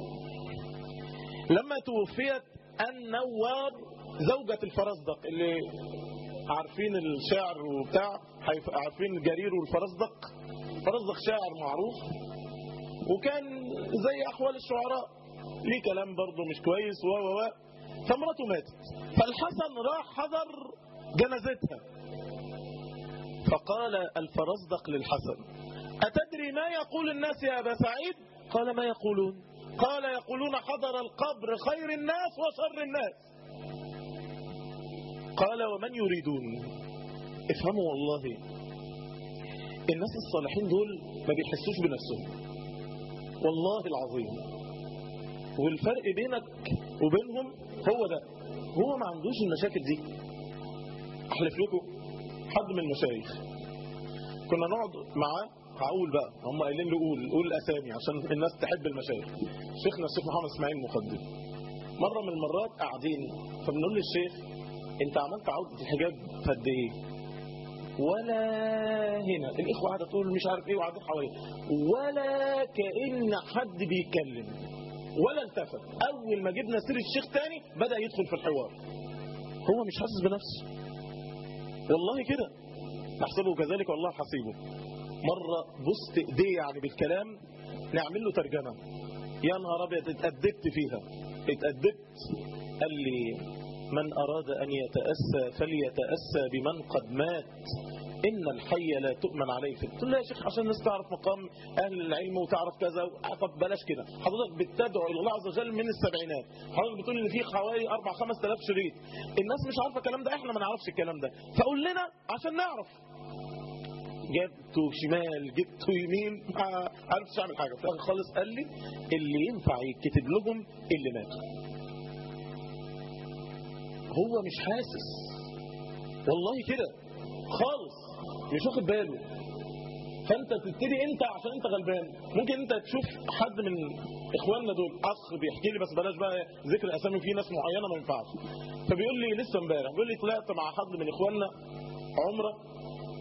لما توفيت النوار زوجة الفرزدق اللي عارفين الشعر وبتاع حيف- عارفين جرير والفرزدق فرزدق شاعر معروف وكان زي أحوال الشعراء ليه كلام برضه مش كويس و و و فمراته ماتت فالحسن راح حضر جنازتها فقال الفرزدق للحسن أتدري ما يقول الناس يا أبا سعيد قال ما يقولون قال يقولون حضر القبر خير الناس وشر الناس قال ومن يريدون افهموا والله الناس الصالحين دول ما بيحسوش بنفسهم والله العظيم والفرق بينك وبينهم هو ده هو ما عندوش المشاكل دي احلف لكم حد من المشايخ كنا نقعد معاه هقول بقى هم قايلين لي قول قول الاسامي عشان الناس تحب المشايخ شيخنا الشيخ محمد اسماعيل المقدم مره من المرات قاعدين فبنقول للشيخ انت عملت عوده الحجاب في قد ايه ولا هنا الاخوه قاعده تقول مش عارف ايه وقاعدين حواليه ولا كان حد بيتكلم ولا التفت اول ما جبنا سيره الشيخ تاني بدا يدخل في الحوار هو مش حاسس بنفسه والله كده نحسبه كذلك والله حسيبه مرة بصت ايديه يعني بالكلام نعمل له ترجمة يا نهار ابيض اتأدبت فيها اتأدبت قال لي من أراد أن يتأسى فليتأسى بمن قد مات إن الحي لا تؤمن عليه في قلت له يا شيخ عشان الناس تعرف مقام أهل العلم وتعرف كذا طب بلاش كده حضرتك بتدعو إلى الله عز وجل من السبعينات حضرتك بتقول إن في حوالي 4 5000 شريط الناس مش عارفة الكلام ده إحنا ما نعرفش الكلام ده فقول لنا عشان نعرف جبته شمال جبته يمين ما عرفتش اعمل حاجه في الاخر خالص قال لي اللي ينفع يتكتب لهم اللي ماتوا هو مش حاسس والله كده خالص مش واخد باله فانت تبتدي انت عشان انت غلبان ممكن انت تشوف حد من اخواننا دول اخ بيحكي لي بس بلاش بقى ذكر اسامي في ناس معينه ما ينفعش فبيقول لي لسه امبارح بيقول لي طلعت مع حد من اخواننا عمره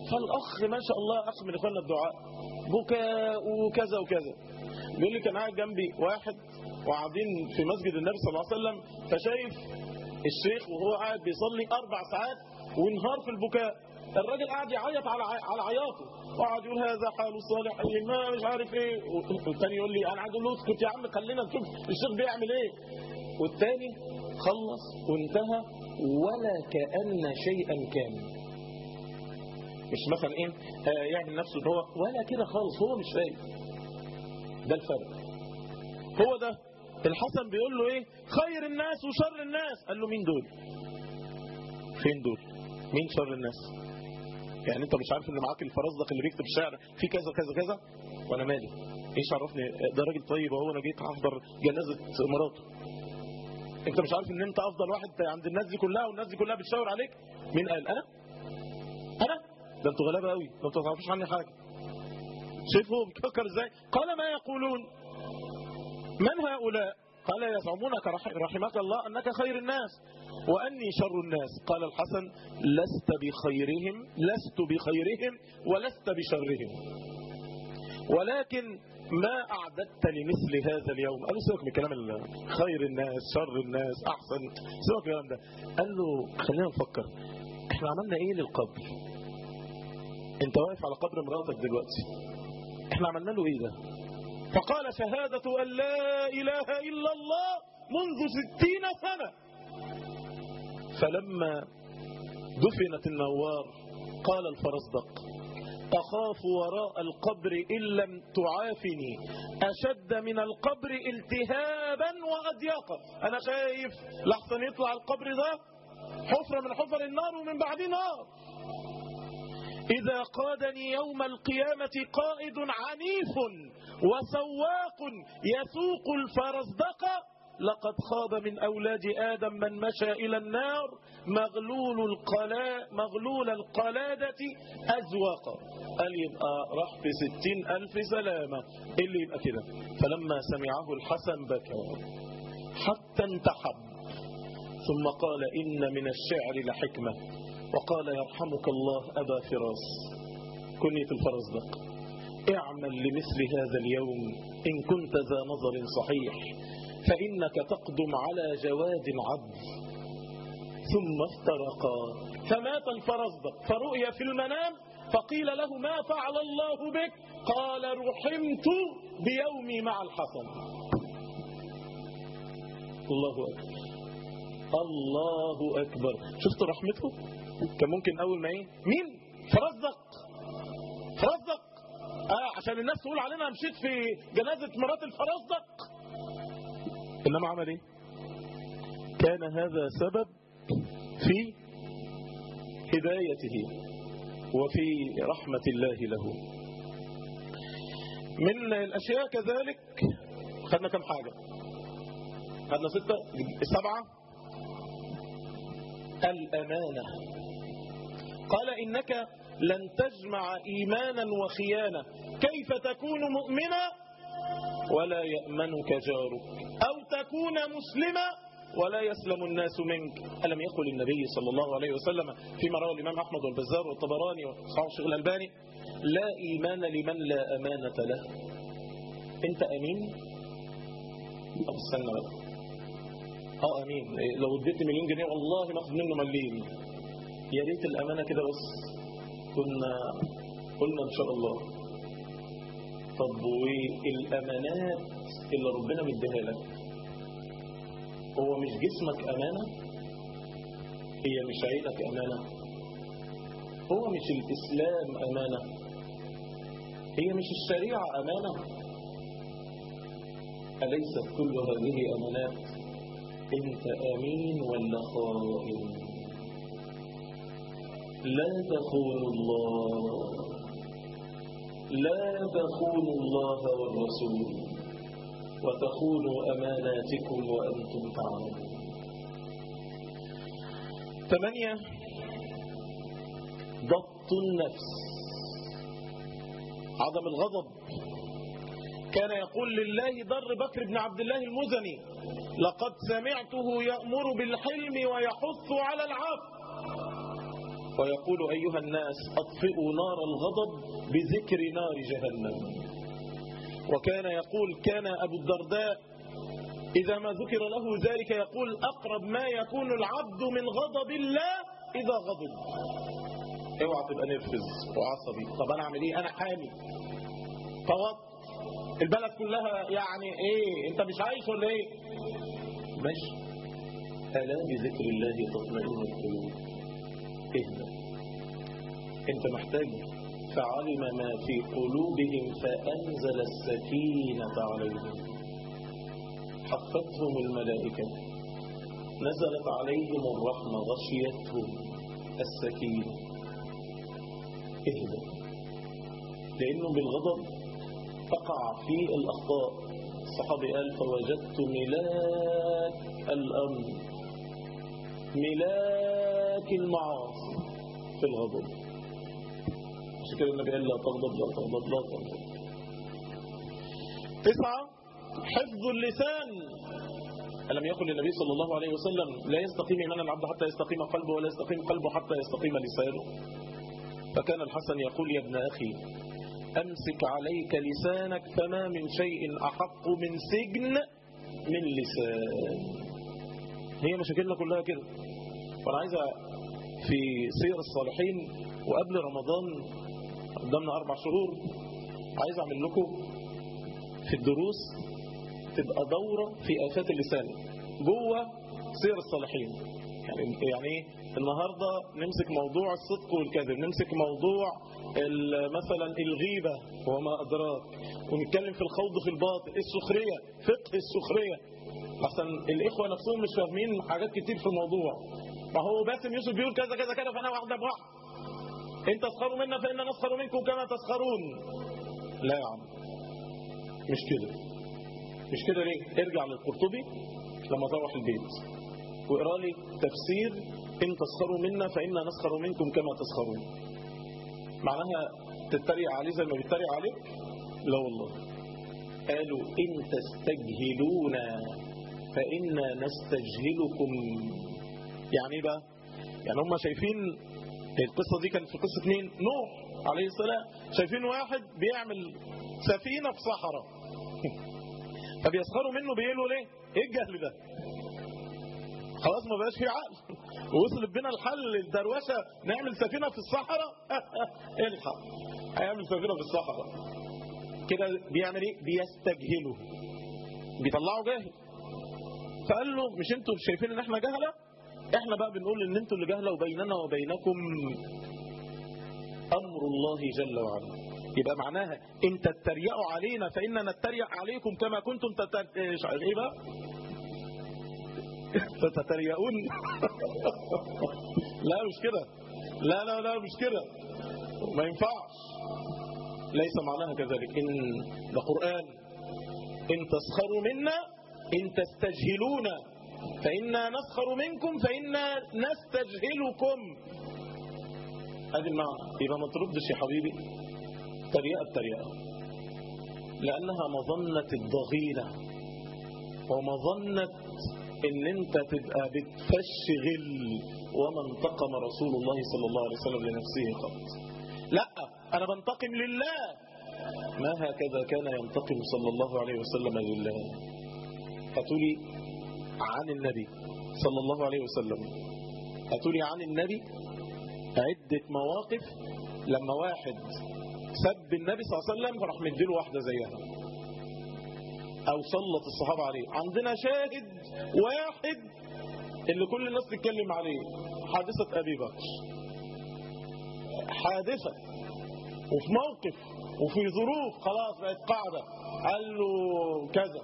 فالأخ ما شاء الله أخ من إخواننا الدعاء بكاء وكذا وكذا بيقول لي كان قاعد جنبي واحد وقاعدين في مسجد النبي صلى الله عليه وسلم فشايف الشيخ وهو قاعد بيصلي أربع ساعات وانهار في البكاء الراجل قاعد يعيط على على عياطه وقعد يقول هذا حال الصالحين ما مش عارف ايه والتاني يقول لي انا عايز اقول له اسكت يا عم خلينا نشوف الشيخ بيعمل ايه والتاني خلص وانتهى ولا كأن شيئا كان مش مثلا ايه آه يعمل نفسه ان هو ولا كده خالص هو مش فاهم ده الفرق هو ده الحسن بيقول له ايه خير الناس وشر الناس قال له مين دول فين دول مين شر الناس يعني انت مش عارف ان معاك الفرزدق اللي بيكتب الشعر في كذا كذا كذا وانا مالي ايش عرفني ده راجل طيب اهو انا جيت احضر جنازه مراته انت مش عارف ان انت افضل واحد عند الناس دي كلها والناس دي كلها بتشاور عليك مين قال انا انا ده انتوا غلابه قوي ده انتوا ما تعرفوش عني حاجه شايف هو بيفكر ازاي قال ما يقولون من هؤلاء قال يزعمونك رحمك الله انك خير الناس واني شر الناس قال الحسن لست بخيرهم لست بخيرهم ولست بشرهم ولكن ما أعددت لمثل هذا اليوم قال له سيبك من كلام خير الناس شر الناس أحسن سيبك من الكلام ده قال له خلينا نفكر احنا عملنا ايه للقبر انت واقف على قبر مراتك دلوقتي احنا عملنا له ايه ده فقال شهادة أن لا إله إلا الله منذ ستين سنة فلما دفنت النوار قال الفرزدق أخاف وراء القبر إن لم تعافني أشد من القبر التهابا وأضياقا أنا خايف لحسن يطلع القبر ده حفرة من حفر النار ومن بعد نار إذا قادني يوم القيامة قائد عنيف وسواق يسوق الفرزدق لقد خاب من أولاد آدم من مشى إلى النار مغلول, القلا مغلول القلادة أزواقا قال يبقى راح في ستين ألف سلامة إيه اللي يبقى كده فلما سمعه الحسن بكى حتى انتحب ثم قال إن من الشعر لحكمة وقال يرحمك الله أبا فراس كنية الفرزدق اعمل لمثل هذا اليوم إن كنت ذا نظر صحيح فإنك تقدم على جواد عبد ثم افترقا فمات الفرزدق فرؤي في المنام فقيل له ما فعل الله بك قال رحمت بيومي مع الحسن الله أكبر الله أكبر شفت رحمته كان ممكن أول ما إيه مين فرزدق فرزدق آه عشان الناس تقول علينا مشيت في جنازة مرات الفرزدق إنما عمل إيه كان هذا سبب في هدايته وفي رحمة الله له من الأشياء كذلك خدنا كم حاجة خدنا ستة سبعة الأمانة قال إنك لن تجمع إيمانا وخيانة كيف تكون مؤمنا ولا يأمنك جارك أو تكون مسلما ولا يسلم الناس منك ألم يقل النبي صلى الله عليه وسلم فيما روى الإمام أحمد والبزار والطبراني وصحاب الشيخ الألباني لا إيمان لمن لا أمانة له أنت أمين طب استنى بقى اه امين لو اديتني مليون جنيه والله ما اخد منه مليم يا ريت الامانه كده بس كنا قلنا ان شاء الله طب والامانات اللي ربنا مديها لك هو مش جسمك امانه هي مش عينك امانه هو مش الاسلام امانه هي مش الشريعه امانه اليست كل هذه امانات انت امين ولا خائن لا تخونوا الله لا تخونوا الله والرسول وتخونوا اماناتكم وانتم تعلمون ثمانية ضبط النفس عدم الغضب كان يقول لله در بكر بن عبد الله المزني لقد سمعته يأمر بالحلم ويحث على العفو ويقول أيها الناس أطفئوا نار الغضب بذكر نار جهنم وكان يقول كان أبو الدرداء إذا ما ذكر له ذلك يقول أقرب ما يكون العبد من غضب الله إذا غضب اوعى تبقى نرفز وعصبي طب أنا أعمل إيه أنا حامي توتر البلد كلها يعني إيه أنت مش عايش ولا إيه ماشي ألا بذكر الله تطمئن القلوب اهدى انت محتاج فعلم ما في قلوبهم فأنزل السكينة عليهم حفتهم الملائكة نزلت عليهم الرحمة غشيتهم السكينة اهدى لأنه بالغضب تقع في الأخطاء الصحابي قال فوجدت ملاك الأمر ملاك المعاصي في الغضب عشان كده النبي قال لا تغضب لا تغضب لا تغضب تسعة حفظ اللسان ألم يقل النبي صلى الله عليه وسلم لا يستقيم إيمان العبد حتى يستقيم قلبه ولا يستقيم قلبه حتى يستقيم لسانه فكان الحسن يقول يا ابن أخي أمسك عليك لسانك فما من شيء أحق من سجن من لسان هي مشاكلنا كلها كده وأنا عايز في سير الصالحين وقبل رمضان قدامنا أربع شهور عايز أعمل لكم في الدروس تبقى دورة في آفات اللسان جوه سير الصالحين يعني يعني ايه النهاردة نمسك موضوع الصدق والكذب نمسك موضوع مثلا الغيبة وما أدراك ونتكلم في الخوض في الباطل السخرية فقه السخرية أحسن الإخوة نفسهم مش فاهمين حاجات كتير في الموضوع ما هو باسم يوسف بيقول كذا كذا كذا فأنا واحدة بواحد إن تسخروا منا فإنا نسخر منكم كما تسخرون لا يا عم مش كده مش كده ليه ارجع للقرطبي لما تروح البيت واقرا لي تفسير إن تسخروا منا فإنا نسخر منكم كما تسخرون معناها تتريق عليه زي ما بيتريق عليك لا والله قالوا إن تستجهلونا فإنا نستجهلكم يعني ايه بقى يعني هم شايفين القصة دي كانت في قصة مين نوح عليه السلام شايفين واحد بيعمل سفينة في صحراء فبيسخروا منه بيقولوا ليه ايه الجهل ده خلاص ما بقاش في عقل ووصل بنا الحل الدروشه نعمل سفينه في الصحراء الحق هيعمل سفينه في الصحراء كده بيعمل ايه بيستجهله بيطلعوا جاهل فقال له مش انتوا شايفين ان احنا جهله احنا بقى بنقول ان انتوا اللي جهله وبيننا وبينكم امر الله جل وعلا يبقى معناها ان تتريقوا علينا فإننا نتريق عليكم كما كنتم تتر... ايه بقى تتريقون لا مش كده لا لا لا مش كده ما ينفعش ليس معناها كذلك إن ده قرآن إن تسخروا منا إن تستجهلونا فإنا نسخر منكم فإنا نستجهلكم هذه المعنى يبقى ما تردش يا حبيبي تريقة بتريقة لأنها مظنة الضغينة ومظنة ان انت تبقى بتفش غل وما انتقم رسول الله صلى الله عليه وسلم لنفسه قط لا انا بنتقم لله ما هكذا كان ينتقم صلى الله عليه وسلم لله هتولي عن النبي صلى الله عليه وسلم هتولي عن النبي عدة مواقف لما واحد سب النبي صلى الله عليه وسلم فراح مديله واحدة زيها او سلط الصحابة عليه عندنا شاهد واحد اللي كل الناس تتكلم عليه حادثة ابي بكر حادثة وفي موقف وفي ظروف خلاص بقت قاعدة قال له كذا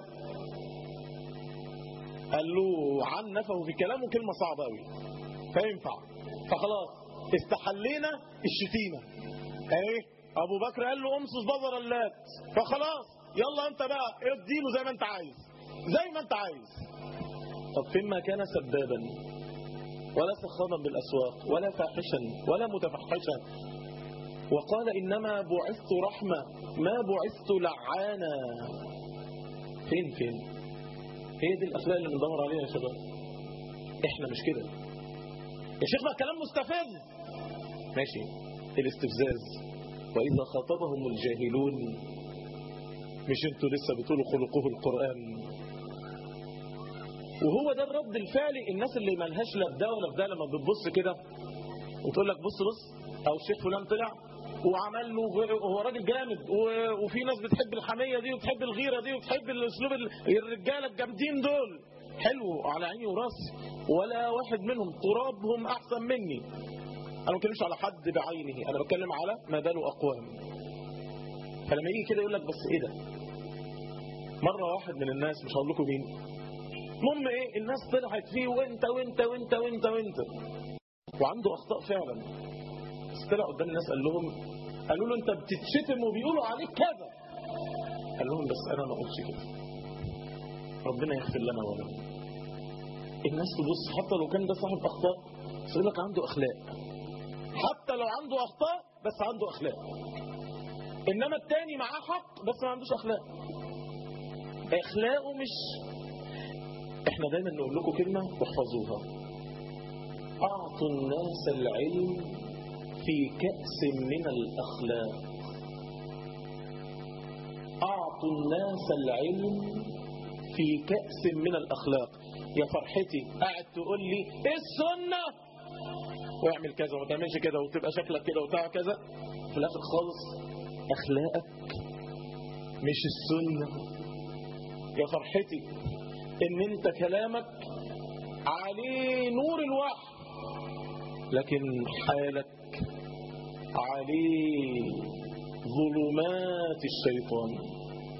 قال له عنفه في كلامه كلمة صعبة قوي فينفع فخلاص استحلينا الشتيمة ايه ابو بكر قال له امسس بظر اللات فخلاص يلا انت بقى اديله زي ما انت عايز زي ما انت عايز طب فيما كان سبابا ولا سخابا بالاسواق ولا فاحشا ولا متفحشا وقال انما بعثت رحمه ما بعثت لعانا فين فين هي دي الاخلاق اللي بندور عليها يا شباب احنا مش كده يا شيخ ما الكلام مستفز ماشي الاستفزاز وإذا خاطبهم الجاهلون مش انتوا لسه بتقولوا خلقه القرآن وهو ده الرد الفعلي الناس اللي ملهاش لا في ده ولا في ده لما بتبص كده وتقول لك بص بص او الشيخ فلان طلع وعمل له هو راجل جامد و- وفي ناس بتحب الحميه دي وتحب الغيره دي وتحب الاسلوب ال- الرجاله الجامدين دول حلو على عيني وراسي ولا واحد منهم ترابهم احسن مني انا ما بتكلمش على حد بعينه انا بتكلم على ما بال اقوام فلما يجي كده يقول لك بس ايه ده مره واحد من الناس مش هقول لكم مين المهم ايه الناس طلعت فيه وانت وانت وانت وانت وانت وعنده اخطاء فعلا بس طلع قدام الناس قال لهم قالوا له انت بتتشتم وبيقولوا عليك كذا قال لهم بس انا ما قلتش كده ربنا يغفر لنا وله الناس تبص حتى لو كان ده صاحب اخطاء بس يقول لك عنده اخلاق حتى لو عنده اخطاء بس عنده اخلاق انما التاني معاه حق بس ما عندوش اخلاق اخلاقه مش احنا دايما نقول لكم كلمه واحفظوها اعطوا الناس العلم في كأس من الأخلاق أعطوا الناس العلم في كأس من الأخلاق يا فرحتي قاعد تقول لي إيه السنة واعمل كذا وما تعملش كده وتبقى شكلك كده وتعمل كذا في الآخر خالص أخلاقك مش السنة يا فرحتي إن أنت كلامك عليه نور الوحي لكن حالك عليه ظلمات الشيطان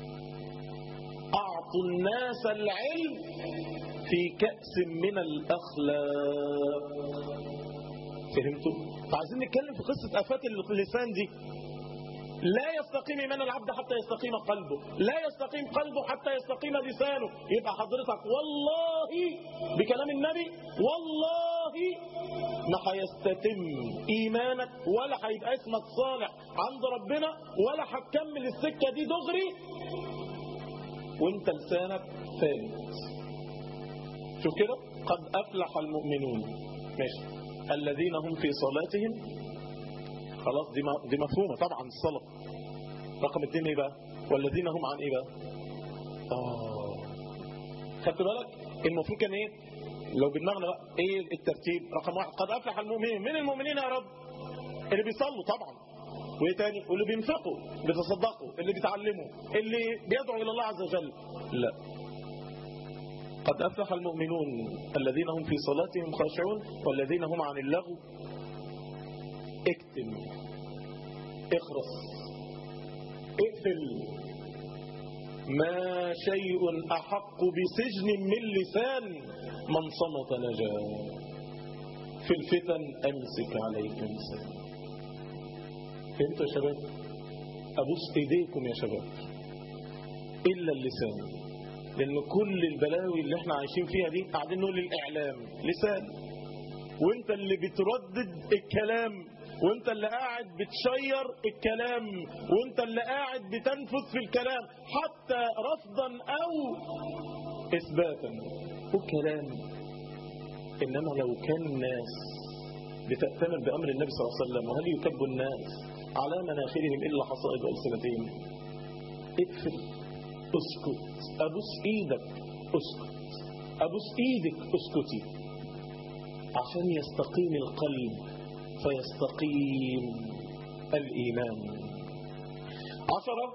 أعطوا الناس العلم في كأس من الأخلاق فهمتوا؟ فعايزين نتكلم في قصة آفات اللسان دي لا يستقيم إيمان العبد حتى يستقيم قلبه لا يستقيم قلبه حتى يستقيم لسانه يبقى حضرتك والله بكلام النبي والله ما هيستتم إيمانك ولا هيبقى اسمك صالح عند ربنا ولا هتكمل السكة دي دغري وانت لسانك ثابت شوف كده قد أفلح المؤمنون ماشي الذين هم في صلاتهم خلاص دي م- دي مفهومة طبعا الصلاة رقم اتنين ايه بقى والذين هم عن ايه بقى اه خدت بالك المفروض كان ايه لو بدماغنا بقى ايه الترتيب رقم واحد قد افلح المؤمنين من المؤمنين يا رب اللي بيصلوا طبعا وايه تاني واللي بينفقوا بيتصدقوا اللي بيتعلموا اللي بيدعوا الى الله عز وجل لا قد افلح المؤمنون الذين هم في صلاتهم خاشعون والذين هم عن اللغو اكتم اخرس اقفل ما شيء أحق بسجن من لسان من صمت نجا في الفتن أمسك عليك لسان فهمتوا يا شباب أبوس إيديكم يا شباب إلا اللسان لأن كل البلاوي اللي احنا عايشين فيها دي قاعدين نقول الإعلام لسان وانت اللي بتردد الكلام وانت اللي قاعد بتشير الكلام وانت اللي قاعد بتنفذ في الكلام حتى رفضا او اثباتا والكلام انما لو كان الناس بتأتمر بأمر النبي صلى الله عليه وسلم وهل يكب الناس على مناخرهم إلا حصائد ألسنتهم اقفل اسكت أبوس إيدك اسكت أبوس إيدك اسكتي عشان يستقيم القلب فيستقيم الإيمان عشرة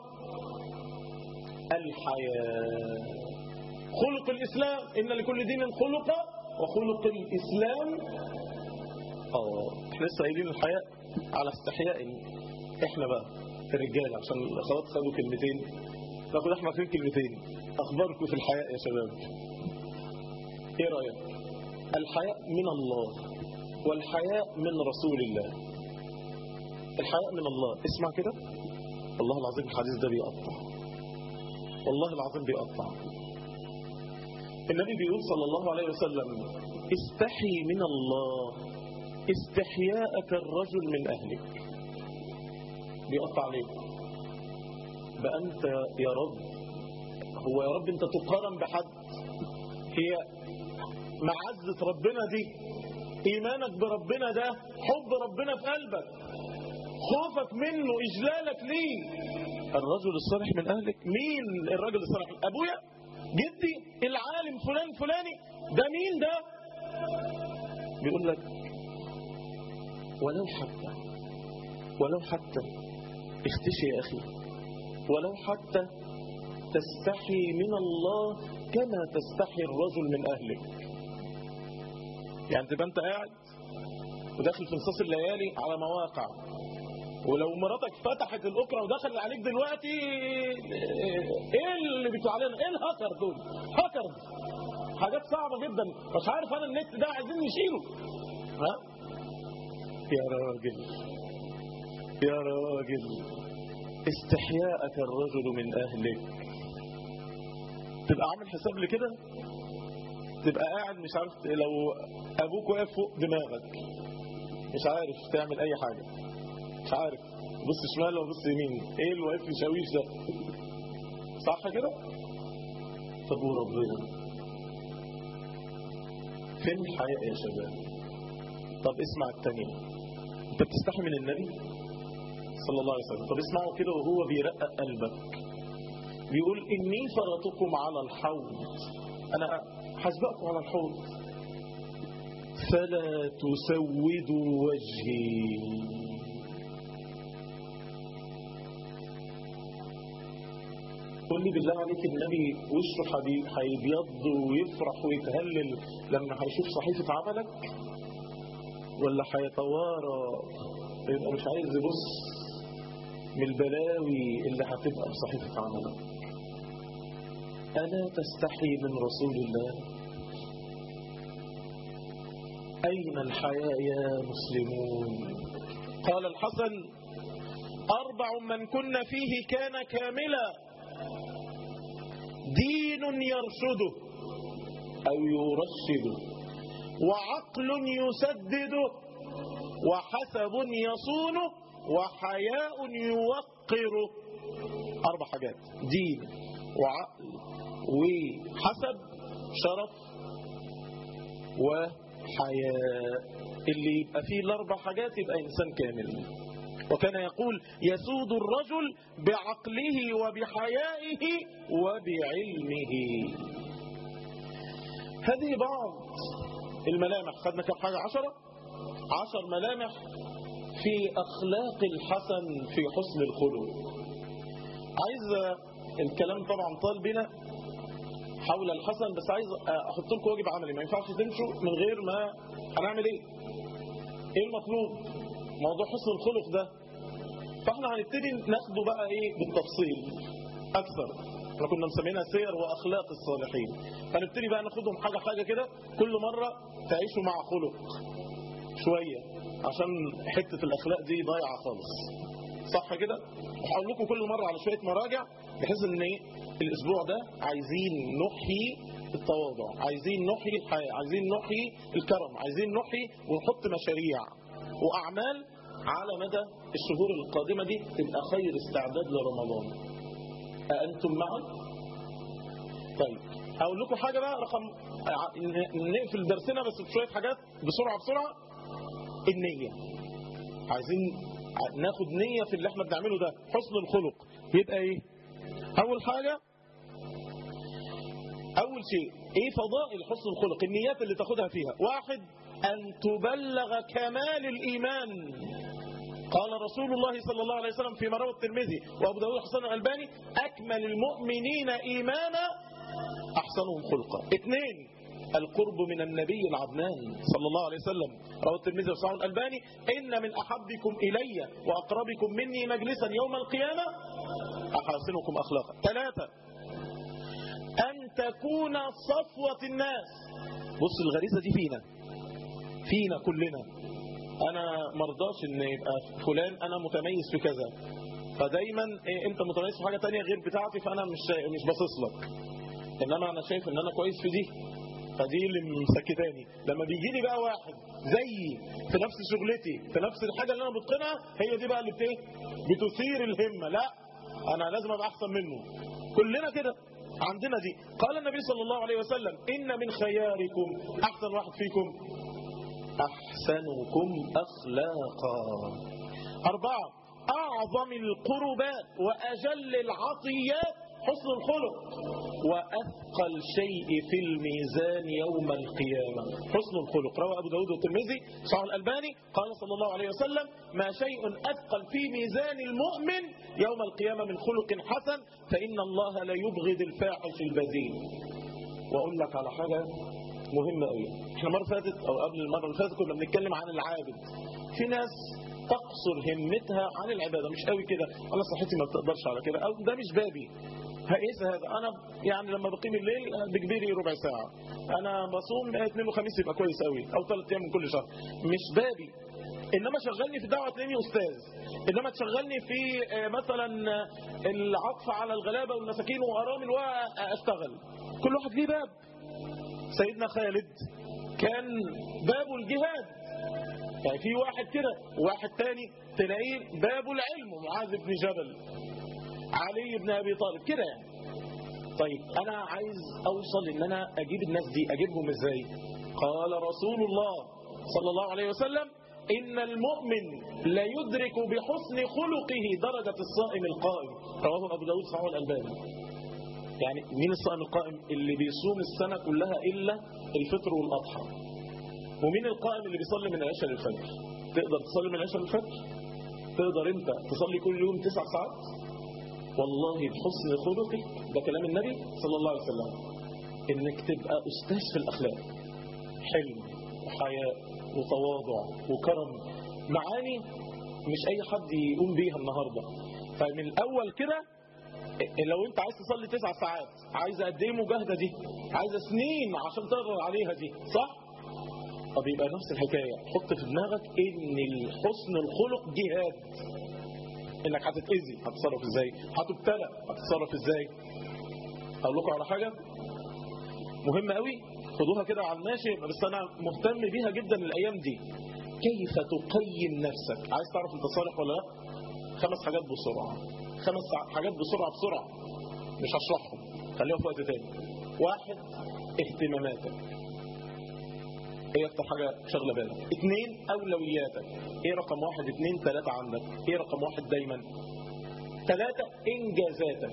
الحياة خلق الإسلام إن لكل دين خلق وخلق الإسلام اه احنا لسه قايلين الحياء على استحياء احنا بقى الرجال عشان الاخوات خدوا كلمتين ناخد احنا فين كلمتين اخباركم في الحياء يا شباب ايه رايك الحياء من الله والحياء من رسول الله الحياء من الله اسمع كده والله العظيم الحديث ده بيقطع والله العظيم بيقطع النبي بيقول صلى الله عليه وسلم استحي من الله استحياءك الرجل من أهلك بيقطع عليك بقى أنت يا رب هو يا رب أنت تقارن بحد هي معزة ربنا دي إيمانك بربنا ده حب ربنا في قلبك خوفك منه إجلالك ليه الرجل الصالح من أهلك مين الرجل الصالح أبويا جدي العالم فلان فلاني ده مين ده بيقول لك ولو حتى ولو حتى اختشي يا أخي ولو حتى تستحي من الله كما تستحي الرجل من أهلك يعني تبقى أنت قاعد وداخل في نصاص الليالي على مواقع ولو مراتك فتحت الأكرة ودخل عليك دلوقتي ايه اللي بيطلع علينا ايه الهاكر دول هاكر حاجات صعبة جدا مش عارف انا النت ده عايزين نشيله ها يا راجل يا راجل استحياءك الرجل من اهلك تبقى عامل حساب لكده تبقى قاعد مش عارف لو ابوك واقف فوق دماغك مش عارف تعمل اي حاجة مش عارف بص شمال وبص يمين ايه اللي واقف يشاويش ده صح كده طب وربنا فين الحياء يا شباب طب اسمع التانية انت بتستحي من النبي صلى الله عليه وسلم طب اسمعوا كده وهو بيرقق قلبك بيقول إني فرطكم على الحوض أنا حسبقكم على الحوض فلا تسودوا وجهي قل لي بالله عليك النبي وشه حبيب هيبيض ويفرح ويتهلل لما هيشوف صحيفة عملك ولا هيتوارى يبقى مش عايز يبص من البلاوي اللي هتبقى في صحيفة عملك ألا تستحي من رسول الله أين الحياء يا مسلمون قال الحسن أربع من كن فيه كان كاملا دين يرشده أو يرشده وعقل يسدده وحسب يصونه وحياء يوقره أربع حاجات دين وعقل وحسب شرف وحياء اللي يبقى فيه الأربع حاجات يبقى إنسان كامل وكان يقول يسود الرجل بعقله وبحيائه وبعلمه هذه بعض الملامح خدنا كم حاجة عشرة عشر ملامح في أخلاق الحسن في حسن الخلق عايز الكلام طبعا طال بنا حول الحسن بس عايز أحط لكم واجب عملي ما ينفعش تمشوا من غير ما هنعمل ايه ايه المطلوب موضوع حسن الخلق ده فاحنا هنبتدي ناخده بقى ايه بالتفصيل اكثر احنا كنا مسمينها سير واخلاق الصالحين فنبتدي بقى ناخدهم حاجه حاجه كده كل مره تعيشوا مع خلق شويه عشان حته الاخلاق دي ضايعه خالص صح كده وهقول لكم كل مره على شويه مراجع بحيث ان ايه الاسبوع ده عايزين نحيي التواضع عايزين نحيي الحياه عايزين نحيي الكرم عايزين نحيي ونحط مشاريع واعمال على مدى الشهور القادمة دي تبقى خير استعداد لرمضان أأنتم معا؟ طيب هقول لكم حاجة بقى رقم نقفل درسنا بس بشوية حاجات بسرعة بسرعة النية عايزين ناخد نية في اللي احنا بنعمله ده حسن الخلق يبقى ايه اول حاجة اول شيء ايه فضائل حسن الخلق النيات اللي تاخدها فيها واحد ان تبلغ كمال الايمان قال رسول الله صلى الله عليه وسلم في روى الترمذي وابو داود حسن الالباني اكمل المؤمنين ايمانا احسنهم خلقا اثنين القرب من النبي العدنان صلى الله عليه وسلم رواه الترمذي وصححه الالباني ان من احبكم الي واقربكم مني مجلسا يوم القيامه احاسنكم اخلاقا ثلاثه ان تكون صفوه الناس بص الغريزه دي فينا فينا كلنا انا مرضاش ان يبقى فلان انا متميز في كذا فدايما إيه انت متميز في حاجه تانية غير بتاعتي فانا مش مش باصص لك انما انا شايف ان انا كويس في دي فدي اللي مسكتاني لما بيجي لي بقى واحد زيي في نفس شغلتي في نفس الحاجه اللي انا بتقنها هي دي بقى اللي بت بتثير الهمه لا انا لازم ابقى احسن منه كلنا كده عندنا دي قال النبي صلى الله عليه وسلم ان من خياركم احسن واحد فيكم أحسنكم أخلاقا أربعة أعظم القربات وأجل العطيات حسن الخلق وأثقل شيء في الميزان يوم القيامة حسن الخلق روى أبو داود والترمذي صحيح الألباني قال صلى الله عليه وسلم ما شيء أثقل في ميزان المؤمن يوم القيامة من خلق حسن فإن الله لا يبغض الفاحش البذيء وأقول لك على حاجة مهمة قوي احنا مرة فاتت أو قبل المرة اللي فاتت كنا بنتكلم عن العابد في ناس تقصر همتها عن العبادة مش قوي كده أنا صحتي ما بتقدرش على كده أو ده مش بابي هقيس هذا أنا يعني لما بقيم الليل بكبيري ربع ساعة أنا بصوم اثنين وخميس يبقى كويس قوي أو ثلاث أيام من كل شهر مش بابي إنما شغلني في دعوة تلاقيني أستاذ إنما تشغلني في مثلا العطف على الغلابة والمساكين وأرامل وأشتغل كل واحد ليه باب سيدنا خالد كان بابه الجهاد يعني في واحد كده واحد تاني تلاقيه باب العلم معاذ بن جبل علي بن أبي طالب كده يعني طيب أنا عايز أوصل إن أنا أجيب الناس دي أجيبهم إزاي قال رسول الله صلى الله عليه وسلم إن المؤمن لا يدرك بحسن خلقه درجة الصائم القائم رواه أبو داود صحيح الألباني يعني مين الصائم القائم اللي بيصوم السنة كلها إلا الفطر والأضحى ومين القائم اللي بيصلي من العشاء للفجر تقدر تصلي من العشاء للفجر تقدر انت تصلي كل يوم تسع ساعات والله بحسن خلقك ده كلام النبي صلى الله عليه وسلم انك تبقى استاذ في الاخلاق حلم وحياء وتواضع وكرم معاني مش اي حد يقوم بيها النهارده فمن الاول كده لو انت عايز تصلي تسع ساعات عايز قد ايه مجاهده دي عايزه سنين عشان تقدر عليها دي صح طب يبقى نفس الحكايه حط في دماغك ان حسن الخلق جهاد انك هتتاذي هتتصرف ازاي هتبتلى هتتصرف ازاي اقول لكم على حاجه مهمه قوي خدوها كده على الماشي بس انا مهتم بيها جدا الايام دي كيف تقيم نفسك عايز تعرف انت صالح ولا لا خمس حاجات بسرعه خمس حاجات بسرعه بسرعه مش هشرحهم خليها في وقت تاني واحد اهتماماتك ايه اكتر حاجة شغلة بالك اثنين اولوياتك ايه رقم واحد اثنين ثلاثة عندك ايه رقم واحد دايما ثلاثة انجازاتك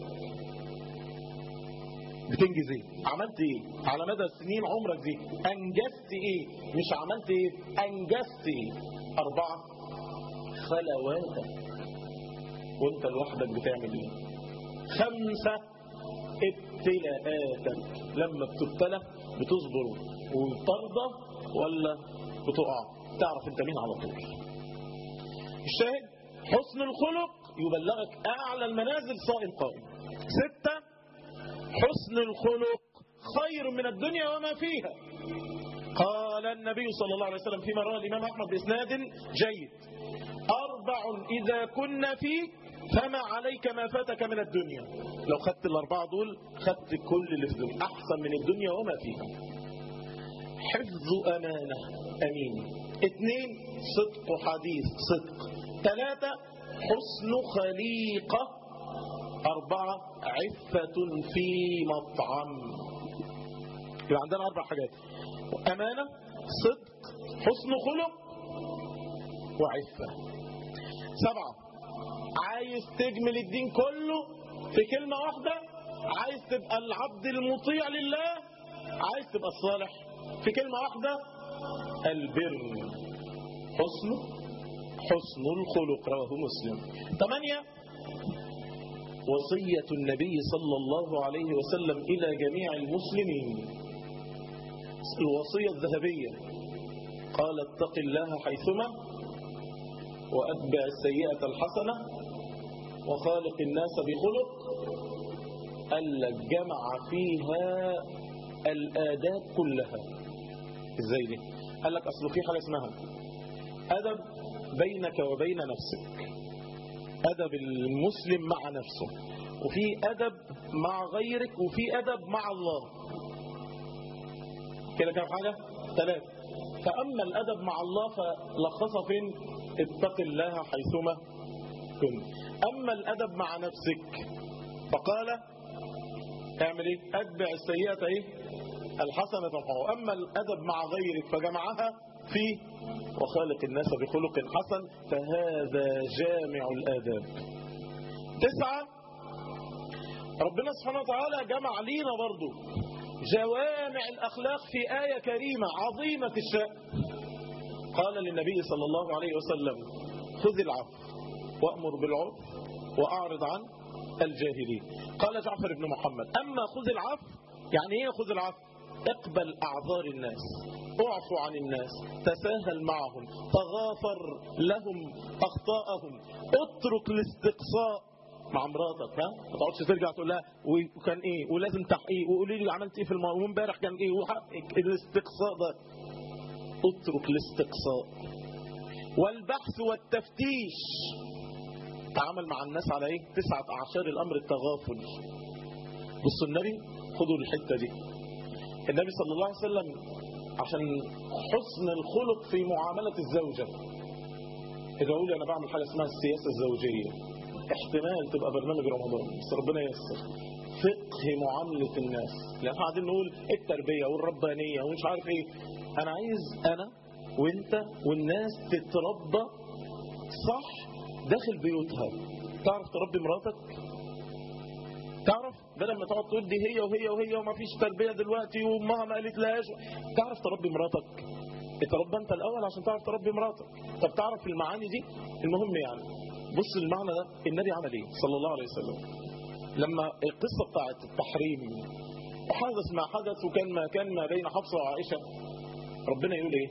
بتنجز ايه عملت ايه على مدى سنين عمرك دي انجزت ايه مش عملت ايه انجزت ايه اربعة خلواتك وانت لوحدك بتعمل ايه خمسة ابتلاءاتك لما بتبتلى بتصبر وترضى ولا بتقع تعرف انت مين على طول الشاهد حسن الخلق يبلغك اعلى المنازل صائم قائم ستة حسن الخلق خير من الدنيا وما فيها قال النبي صلى الله عليه وسلم فيما روى الإمام أحمد بإسناد جيد أربع إذا كنا فيك فما عليك ما فاتك من الدنيا لو خدت الأربعة دول خدت كل اللي في الدنيا أحسن من الدنيا وما فيها حفظ أمانة أمين اثنين صدق حديث صدق ثلاثة حسن خليقة أربعة عفة في مطعم يبقى عندنا أربع حاجات أمانة صدق حسن خلق وعفة سبعة عايز تجمل الدين كله في كلمة واحدة عايز تبقى العبد المطيع لله عايز تبقى الصالح في كلمة واحدة البر حسن حسن الخلق رواه مسلم ثمانية وصية النبي صلى الله عليه وسلم إلى جميع المسلمين الوصية الذهبية قال اتق الله حيثما وأتبع السيئة الحسنة وخالق الناس بخلق ألا جمع فيها الآداب كلها ازاي دي قال لك أصله في حاجة اسمها أدب بينك وبين نفسك أدب المسلم مع نفسه وفي أدب مع غيرك وفي أدب مع الله كده كام حاجة ثلاثة فأما الأدب مع الله فلخصها فين اتق الله حيثما كنت أما الأدب مع نفسك فقال اعمل ايه اتبع السيئة ايه الحسنة تمحوها أما الأدب مع غيرك فجمعها فيه وخالق الناس بخلق حسن فهذا جامع الآداب تسعة ربنا سبحانه وتعالى جمع لينا برضو جوامع الأخلاق في آية كريمة عظيمة الشأن قال للنبي صلى الله عليه وسلم خذ العفو وأمر بالعرف وأعرض عن الجاهلين قال جعفر بن محمد أما خذ العفو يعني ايه خذ العفو اقبل أعذار الناس اعفو عن الناس تساهل معهم تغافر لهم أخطاءهم اترك الاستقصاء مع مراتك ها ما تقعدش ترجع تقول لها وكان ايه ولازم تحقيق وقولي لي عملت ايه في الموضوع وامبارح كان ايه وحقك الاستقصاء ده اترك الاستقصاء والبحث والتفتيش تعامل مع الناس على ايه تسعة اعشار الامر التغافل بصوا النبي خدوا الحتة دي النبي صلى الله عليه وسلم عشان حسن الخلق في معاملة الزوجة إذا أقول أنا بعمل حاجة اسمها السياسة الزوجية احتمال تبقى برنامج رمضان بس ربنا ييسر فقه معاملة الناس لأن احنا قاعدين نقول التربية والربانية ومش عارف ايه أنا عايز أنا وانت والناس تتربى صح داخل بيوتها تعرف تربي مراتك تعرف بدل ما تقعد تقول دي هي وهي وهي وما فيش تربية دلوقتي وامها ما قالت لهاش تعرف تربي مراتك اتربى انت الاول عشان تعرف تربي مراتك طب تعرف المعاني دي المهم يعني بص المعنى ده النبي عمل ايه صلى الله عليه وسلم لما القصة بتاعت التحريم وحدث ما حدث وكان ما كان ما بين حفصة وعائشة ربنا يقول ايه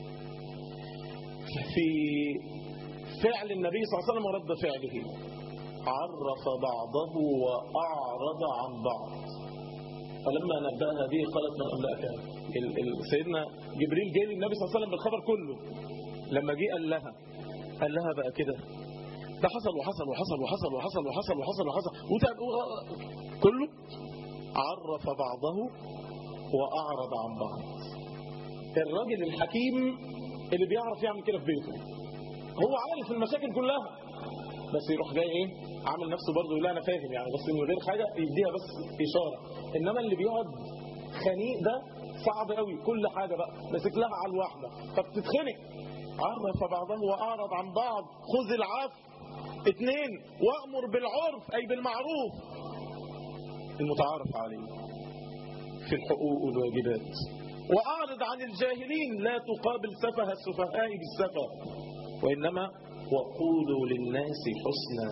في فعل النبي صلى الله عليه وسلم ورد فعله عرف بعضه وأعرض عن بعض فلما نبأها به قالت من أملأك سيدنا جبريل جاي للنبي صلى الله عليه وسلم بالخبر كله لما جه قال لها قال لها بقى كده ده حصل وحصل وحصل وحصل وحصل وحصل وحصل وحصل وتعب كله عرف بعضه وأعرض عن بعض الراجل الحكيم اللي بيعرف يعمل كده في بيته هو عارف المشاكل كلها بس يروح جاي ايه عامل نفسه برضه لا انا فاهم يعني بس من غير حاجه يديها بس اشاره انما اللي بيقعد خنيق ده صعب قوي كل حاجه بقى ماسك لها على الواحده فبتتخنق عرف بعضه واعرض عن بعض خذ العفو اثنين وامر بالعرف اي بالمعروف المتعارف عليه في الحقوق والواجبات واعرض عن الجاهلين لا تقابل سفه السفهاء بالسفه وانما وقولوا للناس حسنا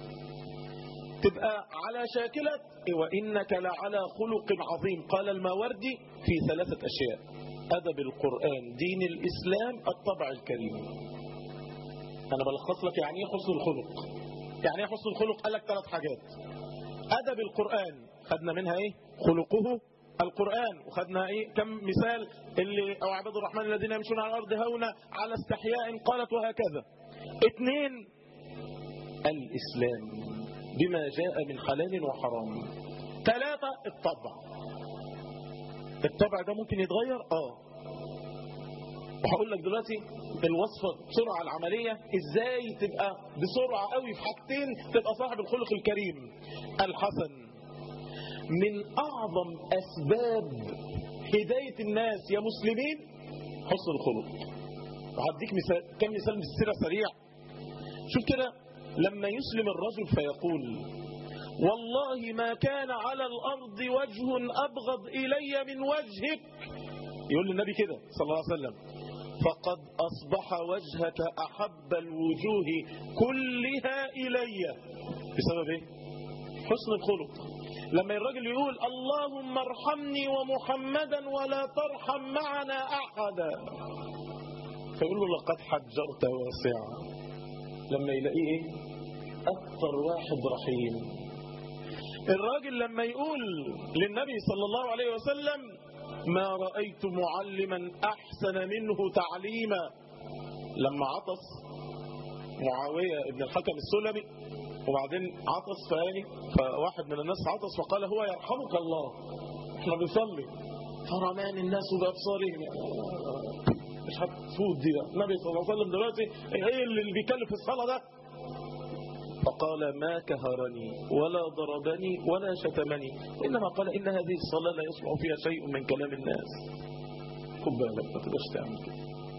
تبقى على شاكلة وإنك لعلى خلق عظيم قال الماوردي في ثلاثة أشياء أدب القرآن دين الإسلام الطبع الكريم أنا بلخص لك يعني إيه حسن الخلق يعني إيه حسن الخلق قال لك ثلاث حاجات أدب القرآن خدنا منها إيه خلقه القرآن وخدنا إيه كم مثال اللي أو عباد الرحمن الذين يمشون على الأرض هونا على استحياء قالت وهكذا اثنين الإسلام بما جاء من حلال وحرام ثلاثة الطبع الطبع ده ممكن يتغير اه وهقول لك دلوقتي الوصفة بسرعة العملية ازاي تبقى بسرعة قوي في حاجتين تبقى صاحب الخلق الكريم الحسن من أعظم أسباب هداية الناس يا مسلمين حسن الخلق وهديك مثال كم مثال من السيرة سريع شوف كده لما يسلم الرجل فيقول والله ما كان على الأرض وجه أبغض إلي من وجهك يقول للنبي كده صلى الله عليه وسلم فقد أصبح وجهك أحب الوجوه كلها إلي بسبب إيه؟ حسن الخلق لما الراجل يقول اللهم ارحمني ومحمدا ولا ترحم معنا أحدا فيقول له لقد حجرت واسعا لما يلاقيه ايه اكثر واحد رحيم الراجل لما يقول للنبي صلى الله عليه وسلم ما رأيت معلما أحسن منه تعليما لما عطس معاوية ابن الحكم السلمي وبعدين عطس فاني فواحد من الناس عطس وقال هو يرحمك الله احنا بنصلي فرمان الناس بأبصارهم مش هتفوت دي بقى. النبي صلى الله عليه وسلم دلوقتي ايه اللي بيتكلم في الصلاة ده فقال ما كهرني ولا ضربني ولا شتمني إنما قال إن هذه الصلاة لا يسمع فيها شيء من كلام الناس خد بالك ما تبقاش تعمل كده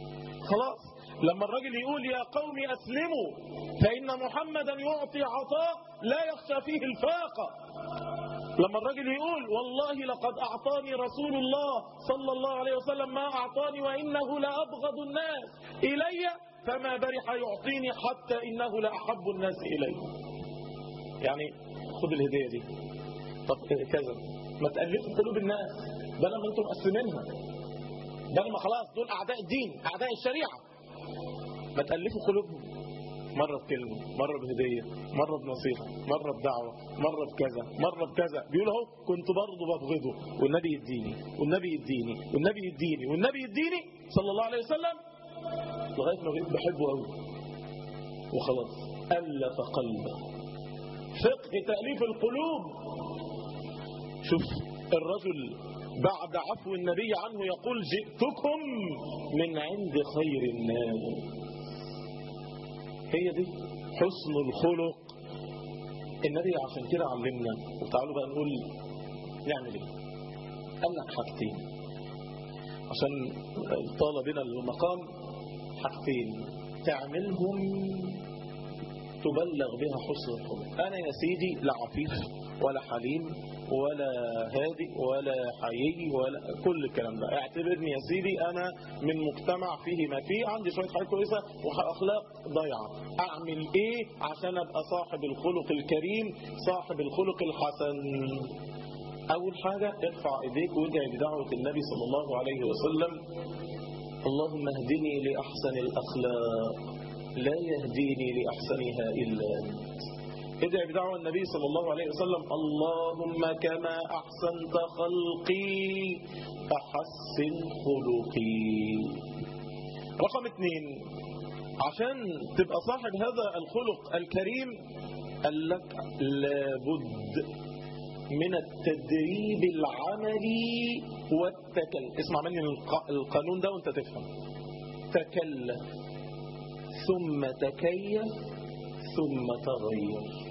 خلاص لما الراجل يقول يا قوم أسلموا فإن محمدا يعطي عطاء لا يخشى فيه الفاقة لما الراجل يقول والله لقد أعطاني رسول الله صلى الله عليه وسلم ما أعطاني وإنه لأبغض الناس إلي فما برح يعطيني حتى إنه لأحب الناس إلي يعني خد الهدية دي طب كذا ما تألفوا قلوب الناس بدل ما انتم مقسمينها بدل ما خلاص دول أعداء الدين أعداء الشريعة ما تألفوا قلوبهم مرة بكلمة مرة بهدية مرة بنصيحة مرة بدعوة مرة بكذا مرة بكذا بيقول اهو كنت برضه ببغضه والنبي يديني والنبي يديني والنبي يديني والنبي يديني صلى الله عليه وسلم لغاية ما بقيت بحبه قوي وخلاص ألف قلبه فقه تأليف القلوب شوف الرجل بعد عفو النبي عنه يقول جئتكم من عند خير الناس هي دي حسن الخلق النبي عشان كده علمنا وتعالوا بقى نقول نعمل ايه قال لك حاجتين عشان طال بنا المقام حاجتين تعملهم تبلغ بها حسن الخلق انا يا سيدي لا عفيف ولا حليم ولا هادئ ولا حيي ولا كل الكلام ده اعتبرني يا سيدي انا من مجتمع فيه ما فيه عندي شويه حاجات كويسه واخلاق ضايعه اعمل ايه عشان ابقى صاحب الخلق الكريم صاحب الخلق الحسن اول حاجه ارفع ايديك وادعي بدعوه النبي صلى الله عليه وسلم اللهم اهدني لاحسن الاخلاق لا يهديني لاحسنها الا انت ادعي بدعوة النبي صلى الله عليه وسلم اللهم كما أحسنت خلقي فحسن خلقي رقم اثنين عشان تبقى صاحب هذا الخلق الكريم قال لك لابد من التدريب العملي والتكلف اسمع مني القانون ده وانت تفهم تكلف ثم تكيف ثم تغير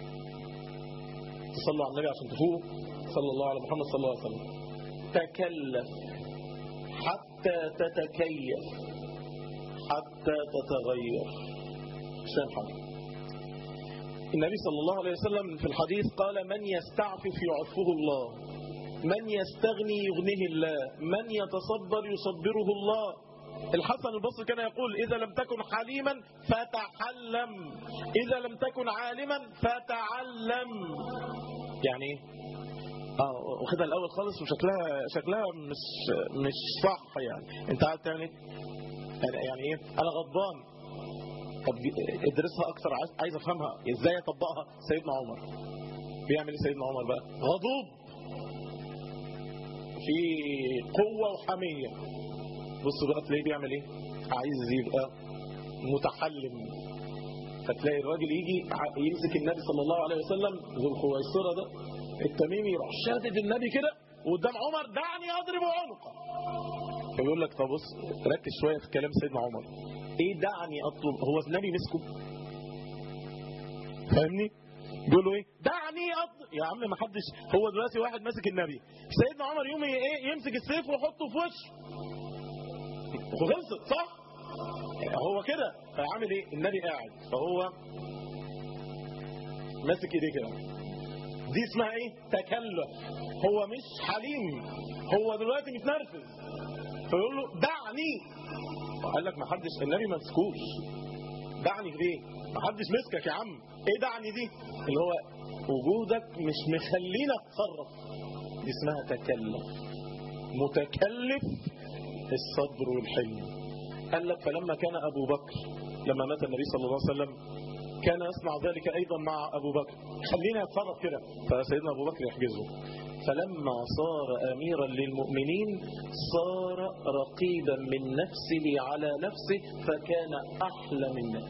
تصلوا على النبي عشان تفوق صلى الله على محمد صلى الله عليه وسلم تكلف حتى تتكيف حتى تتغير عشان حاجة النبي صلى الله عليه وسلم في الحديث قال من يستعفف يعفه الله من يستغني يغنيه الله من يتصبر يصبره الله الحسن البصري كان يقول إذا لم تكن حليما فتحلم إذا لم تكن عالما فتعلم يعني ايه اه واخدها الاول خالص وشكلها شكلها مش مش صح يعني انت عارف تعمل ايه يعني ايه انا غضبان طب ادرسها اكثر عايز افهمها ازاي اطبقها سيدنا عمر بيعمل ايه سيدنا عمر بقى غضوب في قوة وحمية بصوا بقى تلاقيه بيعمل ايه عايز يبقى متحلم فتلاقي الراجل يجي يمسك النبي صلى الله عليه وسلم ذو الخويصرة ده التميمي يروح شادد النبي كده وقدام عمر دعني اضرب عنقه فيقول لك طب بص ركز شويه في كلام سيدنا عمر ايه دعني اطلب هو النبي مسكه فاهمني بيقول له ايه دعني اطلب يا عم ما حدش هو دلوقتي واحد ماسك النبي سيدنا عمر يوم ايه يمسك السيف ويحطه في وشه وخلصت صح هو كده فعامل ايه النبي قاعد فهو ماسك ايديه كده دي اسمها ايه تكلف هو مش حليم هو دلوقتي متنرفز فيقول له دعني قال لك ما حدش النبي ما مسكوش دعني في ايه ما حدش مسكك يا عم ايه دعني دي اللي هو وجودك مش مخلينا اتصرف دي اسمها تكلف متكلف الصبر والحلم قال لك فلما كان أبو بكر لما مات النبي صلى الله عليه وسلم كان يصنع ذلك أيضا مع أبو بكر خلينا يتصرف كده فسيدنا أبو بكر يحجزه فلما صار أميرا للمؤمنين صار رقيبا من نفسه على نفسه فكان أحلى من الناس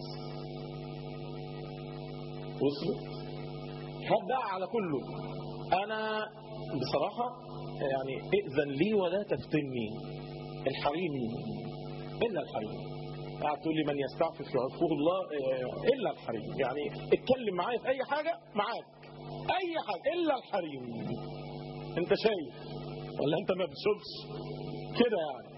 وصلت هبدأ على كله أنا بصراحة يعني ائذن لي ولا تفتني الحريم إلا الحريم قاعد تقول لي من يستعفف يعفوه الله إلا الحريم يعني اتكلم معايا في أي حاجة معاك أي حاجة إلا الحريم أنت شايف ولا أنت ما بتشوفش كده يعني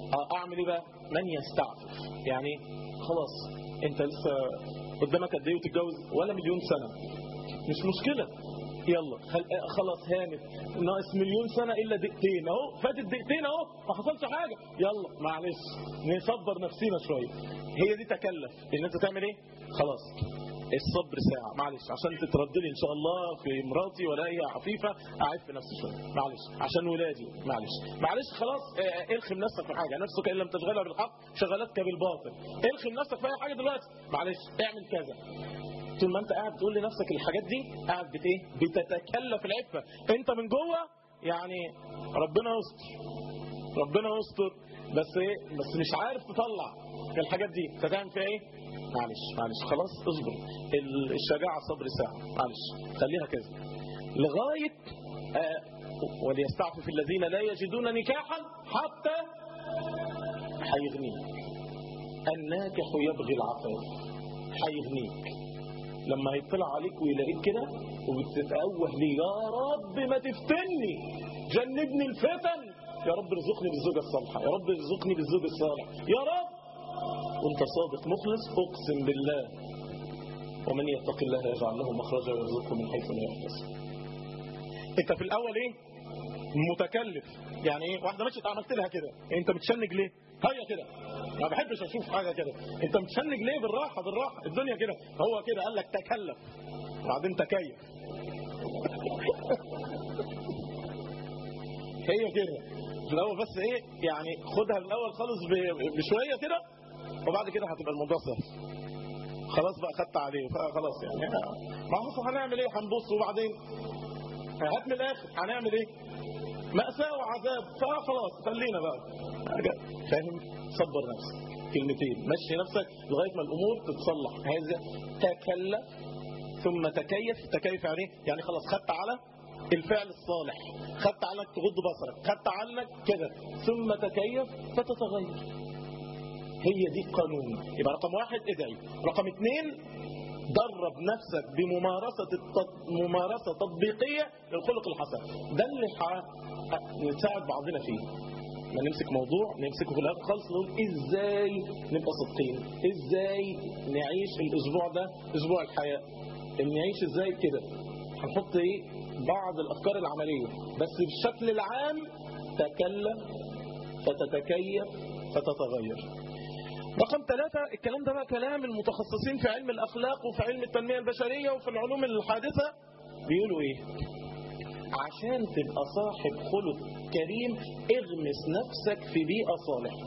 آه، اعمل ايه بقى من يستعفف يعني خلاص انت لسه قدامك قد ايه وتتجوز ولا مليون سنه مش مشكله يلا خل... آه، خلاص هانت ناقص مليون سنه الا دقيقتين اهو فاتت دقيقتين اهو ما حصلش حاجه يلا معلش نصبر نفسنا شويه هي دي تكلف ان انت تعمل ايه خلاص الصبر ساعة معلش عشان تترد لي ان شاء الله في مراتي ولا هي عفيفة اعف في نفسي شوية معلش عشان ولادي معلش معلش خلاص اه، الخم نفسك في حاجة نفسك ان لم تشغلها بالحق شغلتك بالباطل الخم نفسك في اي حاجة دلوقتي معلش اعمل كذا طول ما انت قاعد تقول لنفسك الحاجات دي قاعد بت ايه بتتكلف العفة انت من جوه يعني ربنا يستر ربنا يستر بس ايه بس مش عارف تطلع في الحاجات دي فتعمل فيها ايه معلش معلش خلاص اصبر ال- الشجاعة صبر ساعة معلش خليها كذا لغاية آه وليستعفف الذين لا يجدون نكاحا حتى هيغنيك الناكح يبغي العفاف هيغنيك لما هيطلع عليك ويلاقيك كده وبتتأوه لي يا رب ما تفتني جنبني الفتن يا رب ارزقني بالزوجة الصالحة يا رب ارزقني بالزوج الصالح يا رب وانت صادق مخلص اقسم بالله ومن يتق الله يجعل له مخرجا ويرزقه من حيث لا يحتسب انت في الاول ايه متكلف يعني ايه واحده ماشيه عملت لها كده انت متشنج ليه هيا كده ما بحبش اشوف حاجه كده انت متشنج ليه بالراحه بالراحه الدنيا كده هو كده قال لك تكلف وبعدين تكيف هي كده في الاول بس ايه يعني خدها الاول خالص ب- بشويه كده وبعد كده هتبقى الموضوع سهل خلاص بقى خدت عليه فخلاص يعني ما هو هنعمل ايه هنبص وبعدين هات من الاخر هنعمل ايه مأساة وعذاب فخلاص خلينا بقى فاهم صبر نفسك كلمتين مشي نفسك لغاية ما الأمور تتصلح هذا تكلف ثم تكيف تكيف يعني إيه؟ يعني خلاص خدت على الفعل الصالح خدت على انك تغض بصرك خدت عنك كذا ثم تكيف فتتغير هي دي القانون يبقى رقم واحد ادعي رقم اثنين درب نفسك بممارسة التط... ممارسة تطبيقية للخلق الحسن ده اللي ح... نساعد بعضنا فيه ما نمسك موضوع نمسكه في الاخر خالص نقول ازاي نبقى صادقين ازاي نعيش الاسبوع ده اسبوع الحياة نعيش ازاي كده هنحط ايه بعض الافكار العملية بس بالشكل العام تكلم فتتكيف فتتغير رقم ثلاثة الكلام ده بقى كلام المتخصصين في علم الأخلاق وفي علم التنمية البشرية وفي العلوم الحادثة بيقولوا إيه عشان تبقى صاحب خلق كريم اغمس نفسك في بيئة صالحة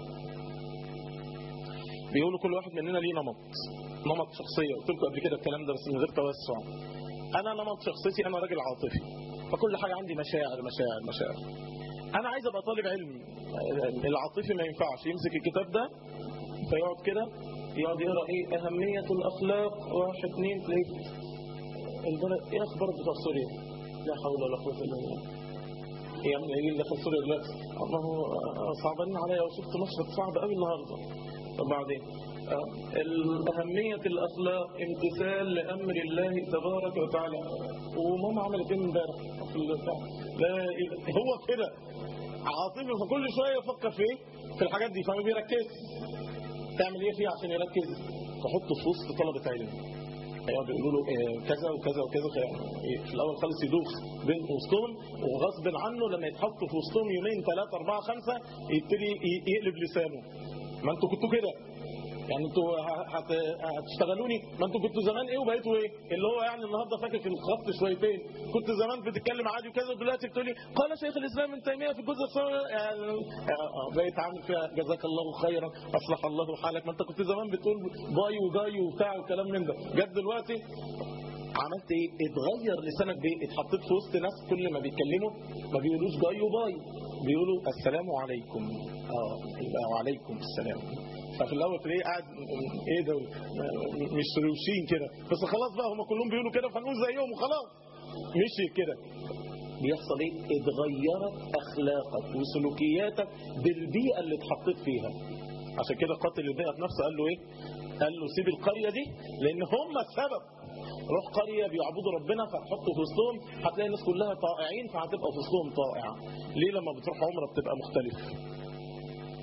بيقولوا كل واحد مننا ليه نمط نمط شخصية قلت لكم قبل كده الكلام ده بس من غير توسع أنا نمط شخصيتي أنا راجل عاطفي فكل حاجة عندي مشاعر مشاعر مشاعر أنا عايز أبقى طالب علم العاطفي ما ينفعش يمسك الكتاب ده فيقعد كده يقعد يقرا ايه اهميه الاخلاق واحد اثنين تلاقيه البلد ايه اخبار بتوع سوريا لا حول ولا قوه الا بالله يا ابني ايه اللي دخل سوريا دلوقتي ما هو صعبانين عليا وشفت مشهد صعب قوي النهارده وبعدين أهمية الأخلاق امتثال لأمر الله تبارك وتعالى وماما عملت ايه امبارح في البتاع لا إله- هو كده عاطفي فكل شوية يفكر في ايه في الحاجات دي فما بيركزش تعمل ايه فيه عشان يركز تحطه في وسط طلبة علم يقعدوا يقولوا له آه، كذا وكذا وكذا وكذا. إيه، في الاول خالص يدوخ بين وسطهم وغصب عنه لما يتحط في وسطهم يومين ثلاثة أربعة خمسة يبتدي ي- يقلب لسانه ما انتوا كنتوا كده يعني انتوا ه- هت- هتشتغلوني ما انتوا كنتوا زمان ايه وبقيتوا ايه اللي هو يعني النهارده فاكر في الخط شويتين كنت زمان بتتكلم عادي وكذا ودلوقتي بتقولي قال شيخ الاسلام ابن تيميه في الجزء الثاني يعني آه، آه، بقيت عامل فيها جزاك الله خيرا اصلح الله حالك ما انت كنت زمان بتقول باي وجاي وبتاع وكلام من ده جت دلوقتي عملت ايه اتغير لسانك بايه اتحطيت في وسط ناس كل ما بيتكلموا ما بيقولوش جاي وباي بيقولوا السلام عليكم اه يبقى وعليكم السلام ففي الاول تلاقيه قاعد ايه دول مش روشين كده بس خلاص بقى هم كلهم بيقولوا كده فنقول زيهم وخلاص مشي كده بيحصل ايه اتغيرت اخلاقك وسلوكياتك بالبيئه اللي اتحطيت فيها عشان كده قاتل البيئه في نفسه قال له ايه قال له سيب القريه دي لان هم السبب روح قريه بيعبدوا ربنا فتحطه في وسطهم هتلاقي الناس كلها طائعين فهتبقى في وسطهم طائع ليه لما بتروح عمره بتبقى مختلف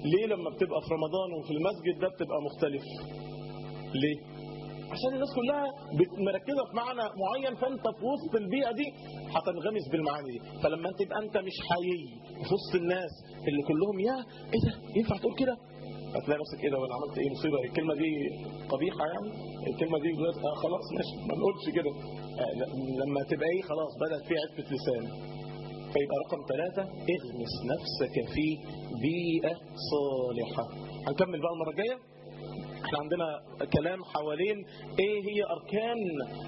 ليه لما بتبقى في رمضان وفي المسجد ده بتبقى مختلف ليه عشان الناس كلها بت- مركزه في معنى معين فانت في وسط البيئه دي هتنغمس بالمعاني دي فلما انت تبقى انت مش حقيقي في وسط الناس اللي كلهم يا ايه ده ينفع تقول كده هتلاقي نفسك ايه ده وانا عملت ايه مصيبه الكلمه دي قبيحه يعني الكلمه دي دلوقتي آه خلاص ماشي ما نقولش كده آه لا، لما تبقى ايه خلاص بدات في عفه لسان فيبقى رقم ثلاثة اغمس نفسك في بيئة صالحة هنكمل بقى المرة الجاية احنا عندنا كلام حوالين ايه هي اركان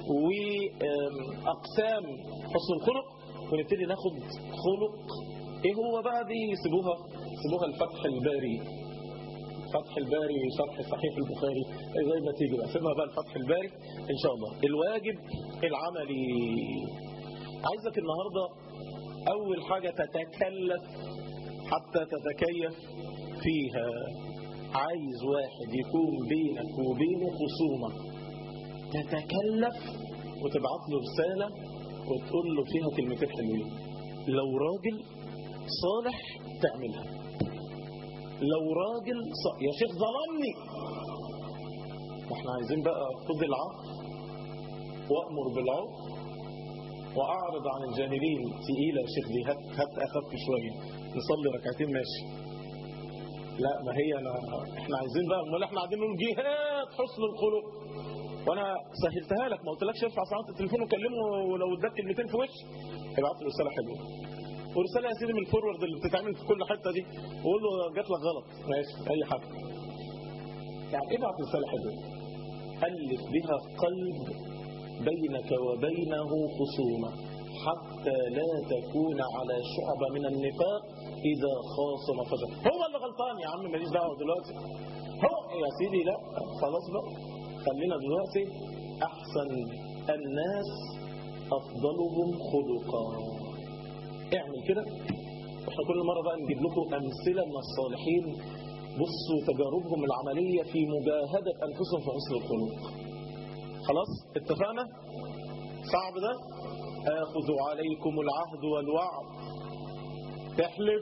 واقسام حسن الخلق ونبتدي ناخد خلق ايه هو بقى دي سيبوها سيبوها الفتح الباري فتح الباري شرح صحيح البخاري زي ما تيجي بقى سيبها بقى الفتح الباري ان شاء الله الواجب العملي عايزك النهارده اول حاجه تتكلف حتى تتكيف فيها عايز واحد يكون بينك وبينه خصومة تتكلف وتبعت له رسالة وتقول له فيها كلمتين حلوين لو راجل صالح تعملها لو راجل ص... يا شيخ ظلمني ما احنا عايزين بقى خذ العفو وامر بالعرف واعرض عن الجاهلين تقيله يا شيخ دي هات هات اخف شويه نصلي ركعتين ماشي لا ما هي أنا احنا عايزين بقى امال احنا قاعدين نقول جهاد حسن الخلق وانا سهلتها لك ما قلتلكش ارفع ساعات التليفون وكلمه ولو اداك كلمتين في وش ابعت له رساله حلوه ورساله يا سيدي من الفورورد اللي بتتعمل في كل حته دي وقول له جات لك غلط ماشي اي حاجه يعني ابعت رساله حلوه الف بها قلب بينك وبينه خصومه حتى لا تكون على شعبة من النفاق إذا خاصم فجر هو اللي غلطان يا عم ماليش دعوة دلوقتي هو يا سيدي لا خلاص بقى خلينا دلوقتي أحسن الناس أفضلهم خلقا اعمل كده واحنا كل مرة بقى نجيب لكم أمثلة من الصالحين بصوا تجاربهم العملية في مجاهدة أنفسهم في حسن الخلق خلاص اتفقنا صعب ده آخذ عليكم العهد والوعد تحلف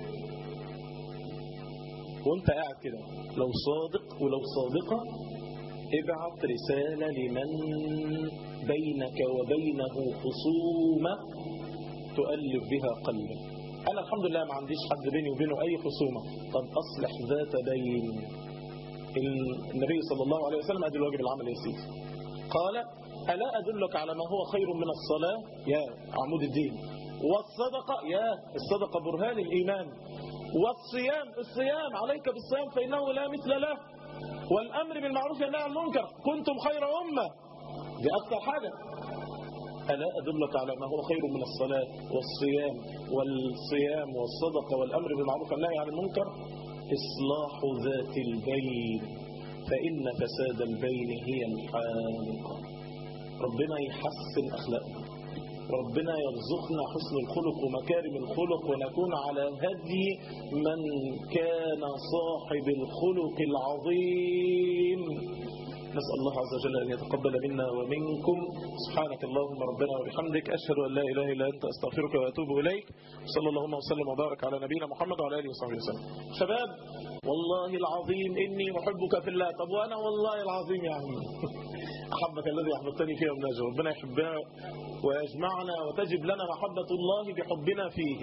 وانت قاعد كده لو صادق ولو صادقة ابعت رسالة لمن بينك وبينه خصومة تؤلف بها قلبه أنا الحمد لله ما عنديش حد بيني وبينه أي خصومة طب أصلح ذات بين النبي صلى الله عليه وسلم أدي الواجب العمل يا سيدي قال ألا أدلك على ما هو خير من الصلاة يا عمود الدين والصدقة يا الصدقة برهان الإيمان والصيام الصيام عليك بالصيام فإنه لا مثل له والأمر بالمعروف والنهي عن المنكر كنتم خير أمة دي أكثر حاجة ألا أدلك على ما هو خير من الصلاة والصيام والصيام والصدقة والأمر بالمعروف والنهي عن المنكر إصلاح ذات البين فإن فساد البين هي الحالقة ربنا يحسن أخلاقنا ربنا يرزقنا حسن الخلق ومكارم الخلق ونكون على هدي من كان صاحب الخلق العظيم نسأل الله عز وجل أن يتقبل منا ومنكم سبحانك اللهم ربنا وبحمدك أشهد أن لا إله إلا أنت أستغفرك وأتوب إليك صلى اللهم وسلم وبارك على نبينا محمد وعلى آله وصحبه وسلم شباب والله العظيم إني أحبك في الله طب وأنا والله العظيم يا عم أحبك الذي أحببتني فيه ونجا ربنا يحبنا ويجمعنا وتجب لنا محبة الله بحبنا فيه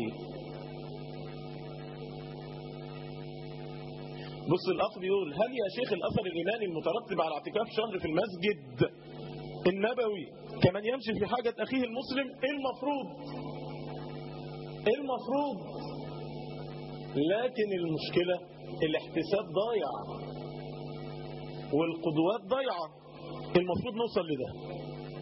بص الأخ بيقول هل يا شيخ الأثر الإيماني المترتب على اعتكاف شهر في المسجد النبوي كمن يمشي في حاجة أخيه المسلم إيه المفروض إيه المفروض لكن المشكلة الاحتساب ضايع والقدوات ضايعة المفروض نوصل لده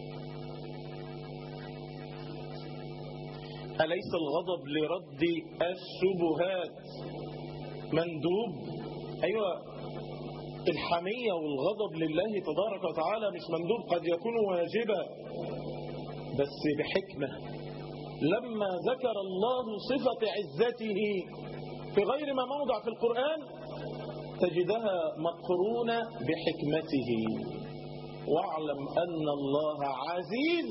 أليس الغضب لرد الشبهات مندوب أيوة الحمية والغضب لله تبارك وتعالى مش مندوب قد يكون واجبا بس بحكمة لما ذكر الله صفة عزته في غير ما موضع في القرآن تجدها مقرونة بحكمته واعلم أن الله عزيز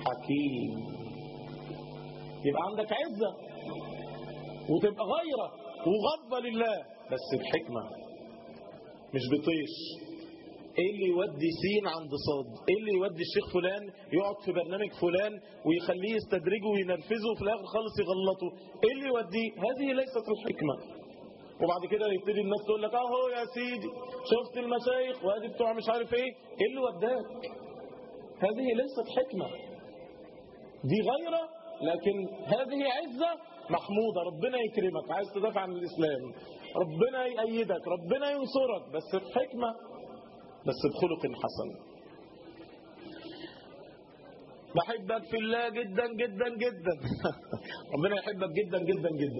حكيم يبقى عندك عزة وتبقى غيرة وغضبة لله بس بحكمة مش بطيش ايه اللي يودي سين عند صاد ايه اللي يودي الشيخ فلان يقعد في برنامج فلان ويخليه يستدرجه وينرفزه وفي الاخر خالص يغلطه ايه اللي يوديه هذه ليست الحكمة وبعد كده يبتدي الناس تقول لك اهو يا سيدي شفت المشايخ وادي بتوع مش عارف ايه ايه اللي وداك هذه ليست حكمة دي غيرة لكن هذه عزة محمودة ربنا يكرمك عايز تدافع عن الإسلام ربنا يأيدك ربنا ينصرك بس بحكمة بس بخلق حسن بحبك في الله جدا جدا جدا ربنا يحبك جدا جدا جدا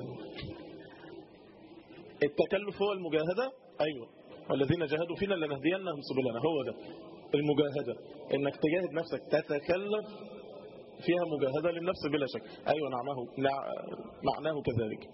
التكلف هو المجاهدة أيوة والذين جاهدوا فينا لنهدينهم سبلنا هو ده المجاهدة انك تجاهد نفسك تتكلف فيها مجاهدة للنفس بلا شك أيوة نعمه معناه كذلك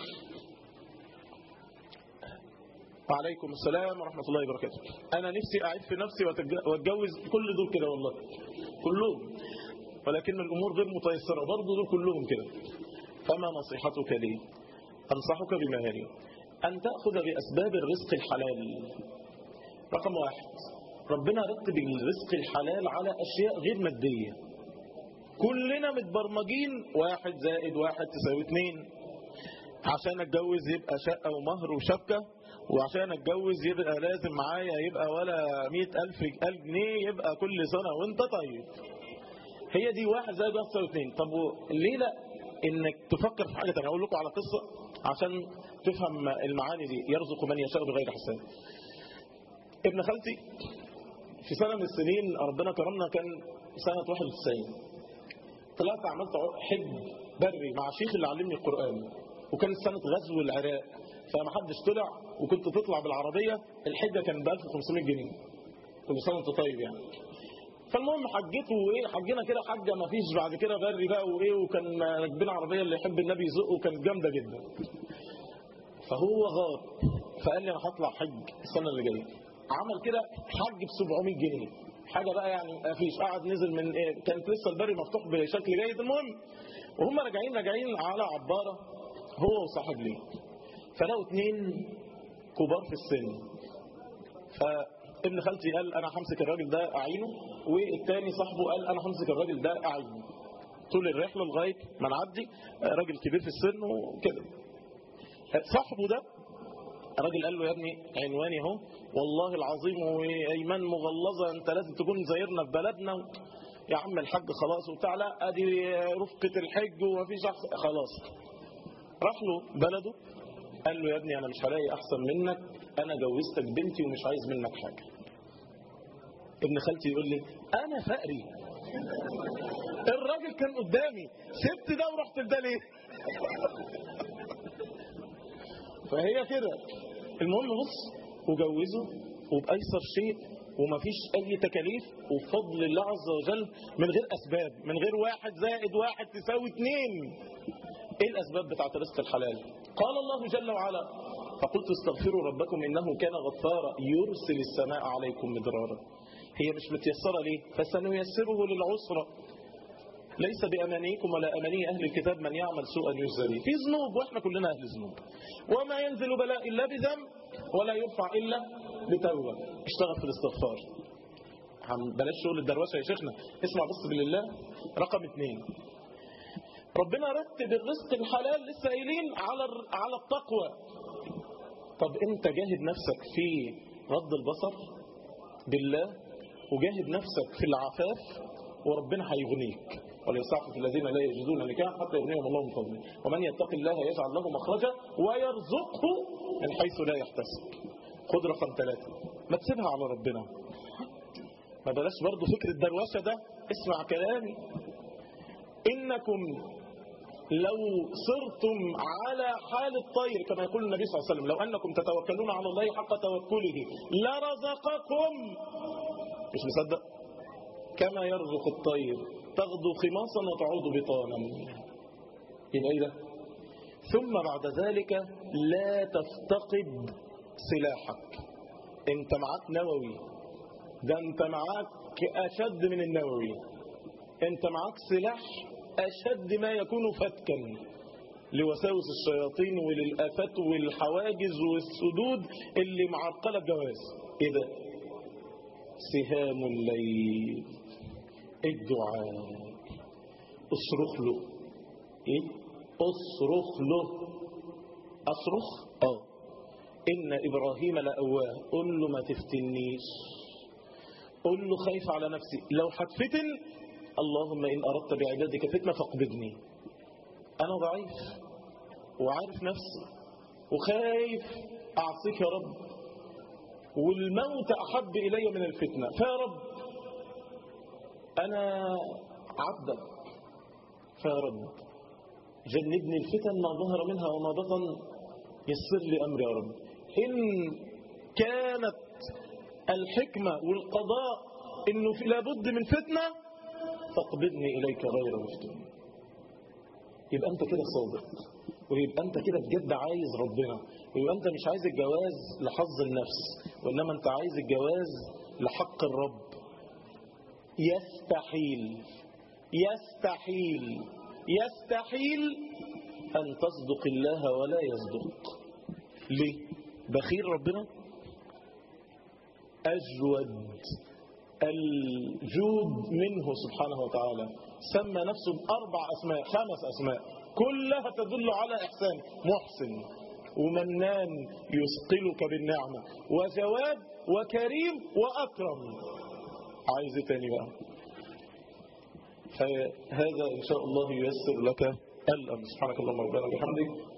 وعليكم السلام ورحمة الله وبركاته أنا نفسي أعيد في نفسي وأتجوز كل دول كده والله كلهم ولكن الأمور غير متيسرة برضه دول كلهم كده فما نصيحتك لي أنصحك بما يلي أن تأخذ بأسباب الرزق الحلال رقم واحد ربنا رتب الرزق الحلال على أشياء غير مادية كلنا متبرمجين واحد زائد واحد تساوي اتنين عشان اتجوز يبقى شقة ومهر وشبكة وعشان اتجوز يبقى لازم معايا يبقى ولا مئة ألف جنيه يبقى كل سنة وانت طيب هي دي واحد زائد واحد تساوي اتنين طب ليه لا انك تفكر في حاجة تانية اقول لكم على قصة عشان تفهم المعاني دي يرزق من يشاء بغير حساب ابن خالتي في سنة من السنين ربنا كرمنا كان سنة 91 طلعت عملت حج بري مع شيخ اللي علمني القرآن وكانت سنة غزو العراق فما حدش طلع وكنت تطلع بالعربية الحجة كان ب 1500 جنيه كل سنة وانت طيب يعني فالمهم حجيت وايه حجينا كده حجه ما فيش بعد كده بري بقى وايه وكان راكبين عربيه اللي يحب النبي يزقه وكانت جامده جدا فهو غار فقال لي انا هطلع حج السنه اللي جايه عمل كده حج ب 700 جنيه حاجه بقى يعني ما فيش قعد نزل من ايه كانت لسه البري مفتوح بشكل جيد المهم وهم راجعين راجعين على عباره هو وصاحب لي فلقوا اثنين كبار في السن فابن خالتي قال انا همسك الراجل ده اعينه والتاني صاحبه قال انا همسك الراجل ده اعينه طول الرحله لغايه ما نعدي راجل كبير في السن وكده صاحبه ده الراجل قال له يا ابني عنواني اهو والله العظيم وايمان مغلظه انت لازم تكون زيرنا في بلدنا يا عم الحج خلاص وبتاع لا ادي رفقه الحج ومفيش احسن خلاص راح له بلده قال له يا ابني انا مش هلاقي احسن منك انا جوزتك بنتي ومش عايز منك حاجه ابن خالتي يقول لي انا فقري الراجل كان قدامي سبت ده ورحت لده ليه فهي كده المهم بص وجوزه وبأيسر شيء ومفيش أي تكاليف وبفضل الله عز وجل من غير أسباب من غير واحد زائد واحد تساوي اتنين إيه الأسباب بتاعت رزق الحلال قال الله جل وعلا فقلت استغفروا ربكم إنه كان غفارا يرسل السماء عليكم مدرارا هي مش متيسرة ليه فسنيسره للعسرة ليس بأمانيكم ولا أماني أهل الكتاب من يعمل سوءا يجزى به في ذنوب وإحنا كلنا أهل ذنوب وما ينزل بلاء إلا بذنب ولا يرفع إلا بتوبة اشتغل في الاستغفار بلاش شغل الدروشه يا شيخنا اسمع بص بالله رقم اثنين ربنا رتب الرزق الحلال لسه قايلين على على التقوى طب انت جاهد نفسك في رد البصر بالله وجاهد نفسك في العفاف وربنا هيغنيك وليستعفف الذين لا يجدون نكاح حتى يغنيهم الله من فضله ومن يتق الله يجعل له مخرجا ويرزقه من حيث لا يحتسب خد رقم ثلاثة ما تسيبها على ربنا ما بلاش برضه فكر الدروشه ده اسمع كلامي انكم لو صرتم على حال الطير كما يقول النبي صلى الله عليه وسلم لو انكم تتوكلون على الله حق توكله لرزقكم مش مصدق كما يرزق الطير تغدو خماصا وتعود بطانا يبقى ايه ده ثم بعد ذلك لا تفتقد سلاحك انت معاك نووي ده انت معاك اشد من النووي انت معاك سلاح اشد ما يكون فتكا لوساوس الشياطين وللآفات والحواجز والسدود اللي معرقلة الجواز ايه ده سهام الليل الدعاء اصرخ له ايه اصرخ له اصرخ اه ان ابراهيم لأواه قل له ما تفتنيش قل له خايف على نفسي لو هتفتن اللهم ان اردت بعبادك فتنه فاقبضني انا ضعيف وعارف نفسي وخايف اعصيك يا رب والموت احب الي من الفتنه فيا رب انا عبدك فيا رب جنبني الفتن ما ظهر منها وما بطن يسر لي أمري يا رب إن كانت الحكمة والقضاء إنه في لابد من فتنة فاقبضني إليك غير مفتون يبقى أنت كده صادق ويبقى أنت كده بجد عايز ربنا ويبقى أنت مش عايز الجواز لحظ النفس وإنما أنت عايز الجواز لحق الرب يستحيل يستحيل يستحيل أن تصدق الله ولا يصدق ليه بخير ربنا أجود الجود منه سبحانه وتعالى سمى نفسه بأربع أسماء خمس أسماء كلها تدل على إحسان محسن ومنان يثقلك بالنعمة وجواد وكريم وأكرم عايز إيه تاني بقى فهذا إن شاء الله ييسر لك الأمر سبحانك اللهم ربنا وبحمدك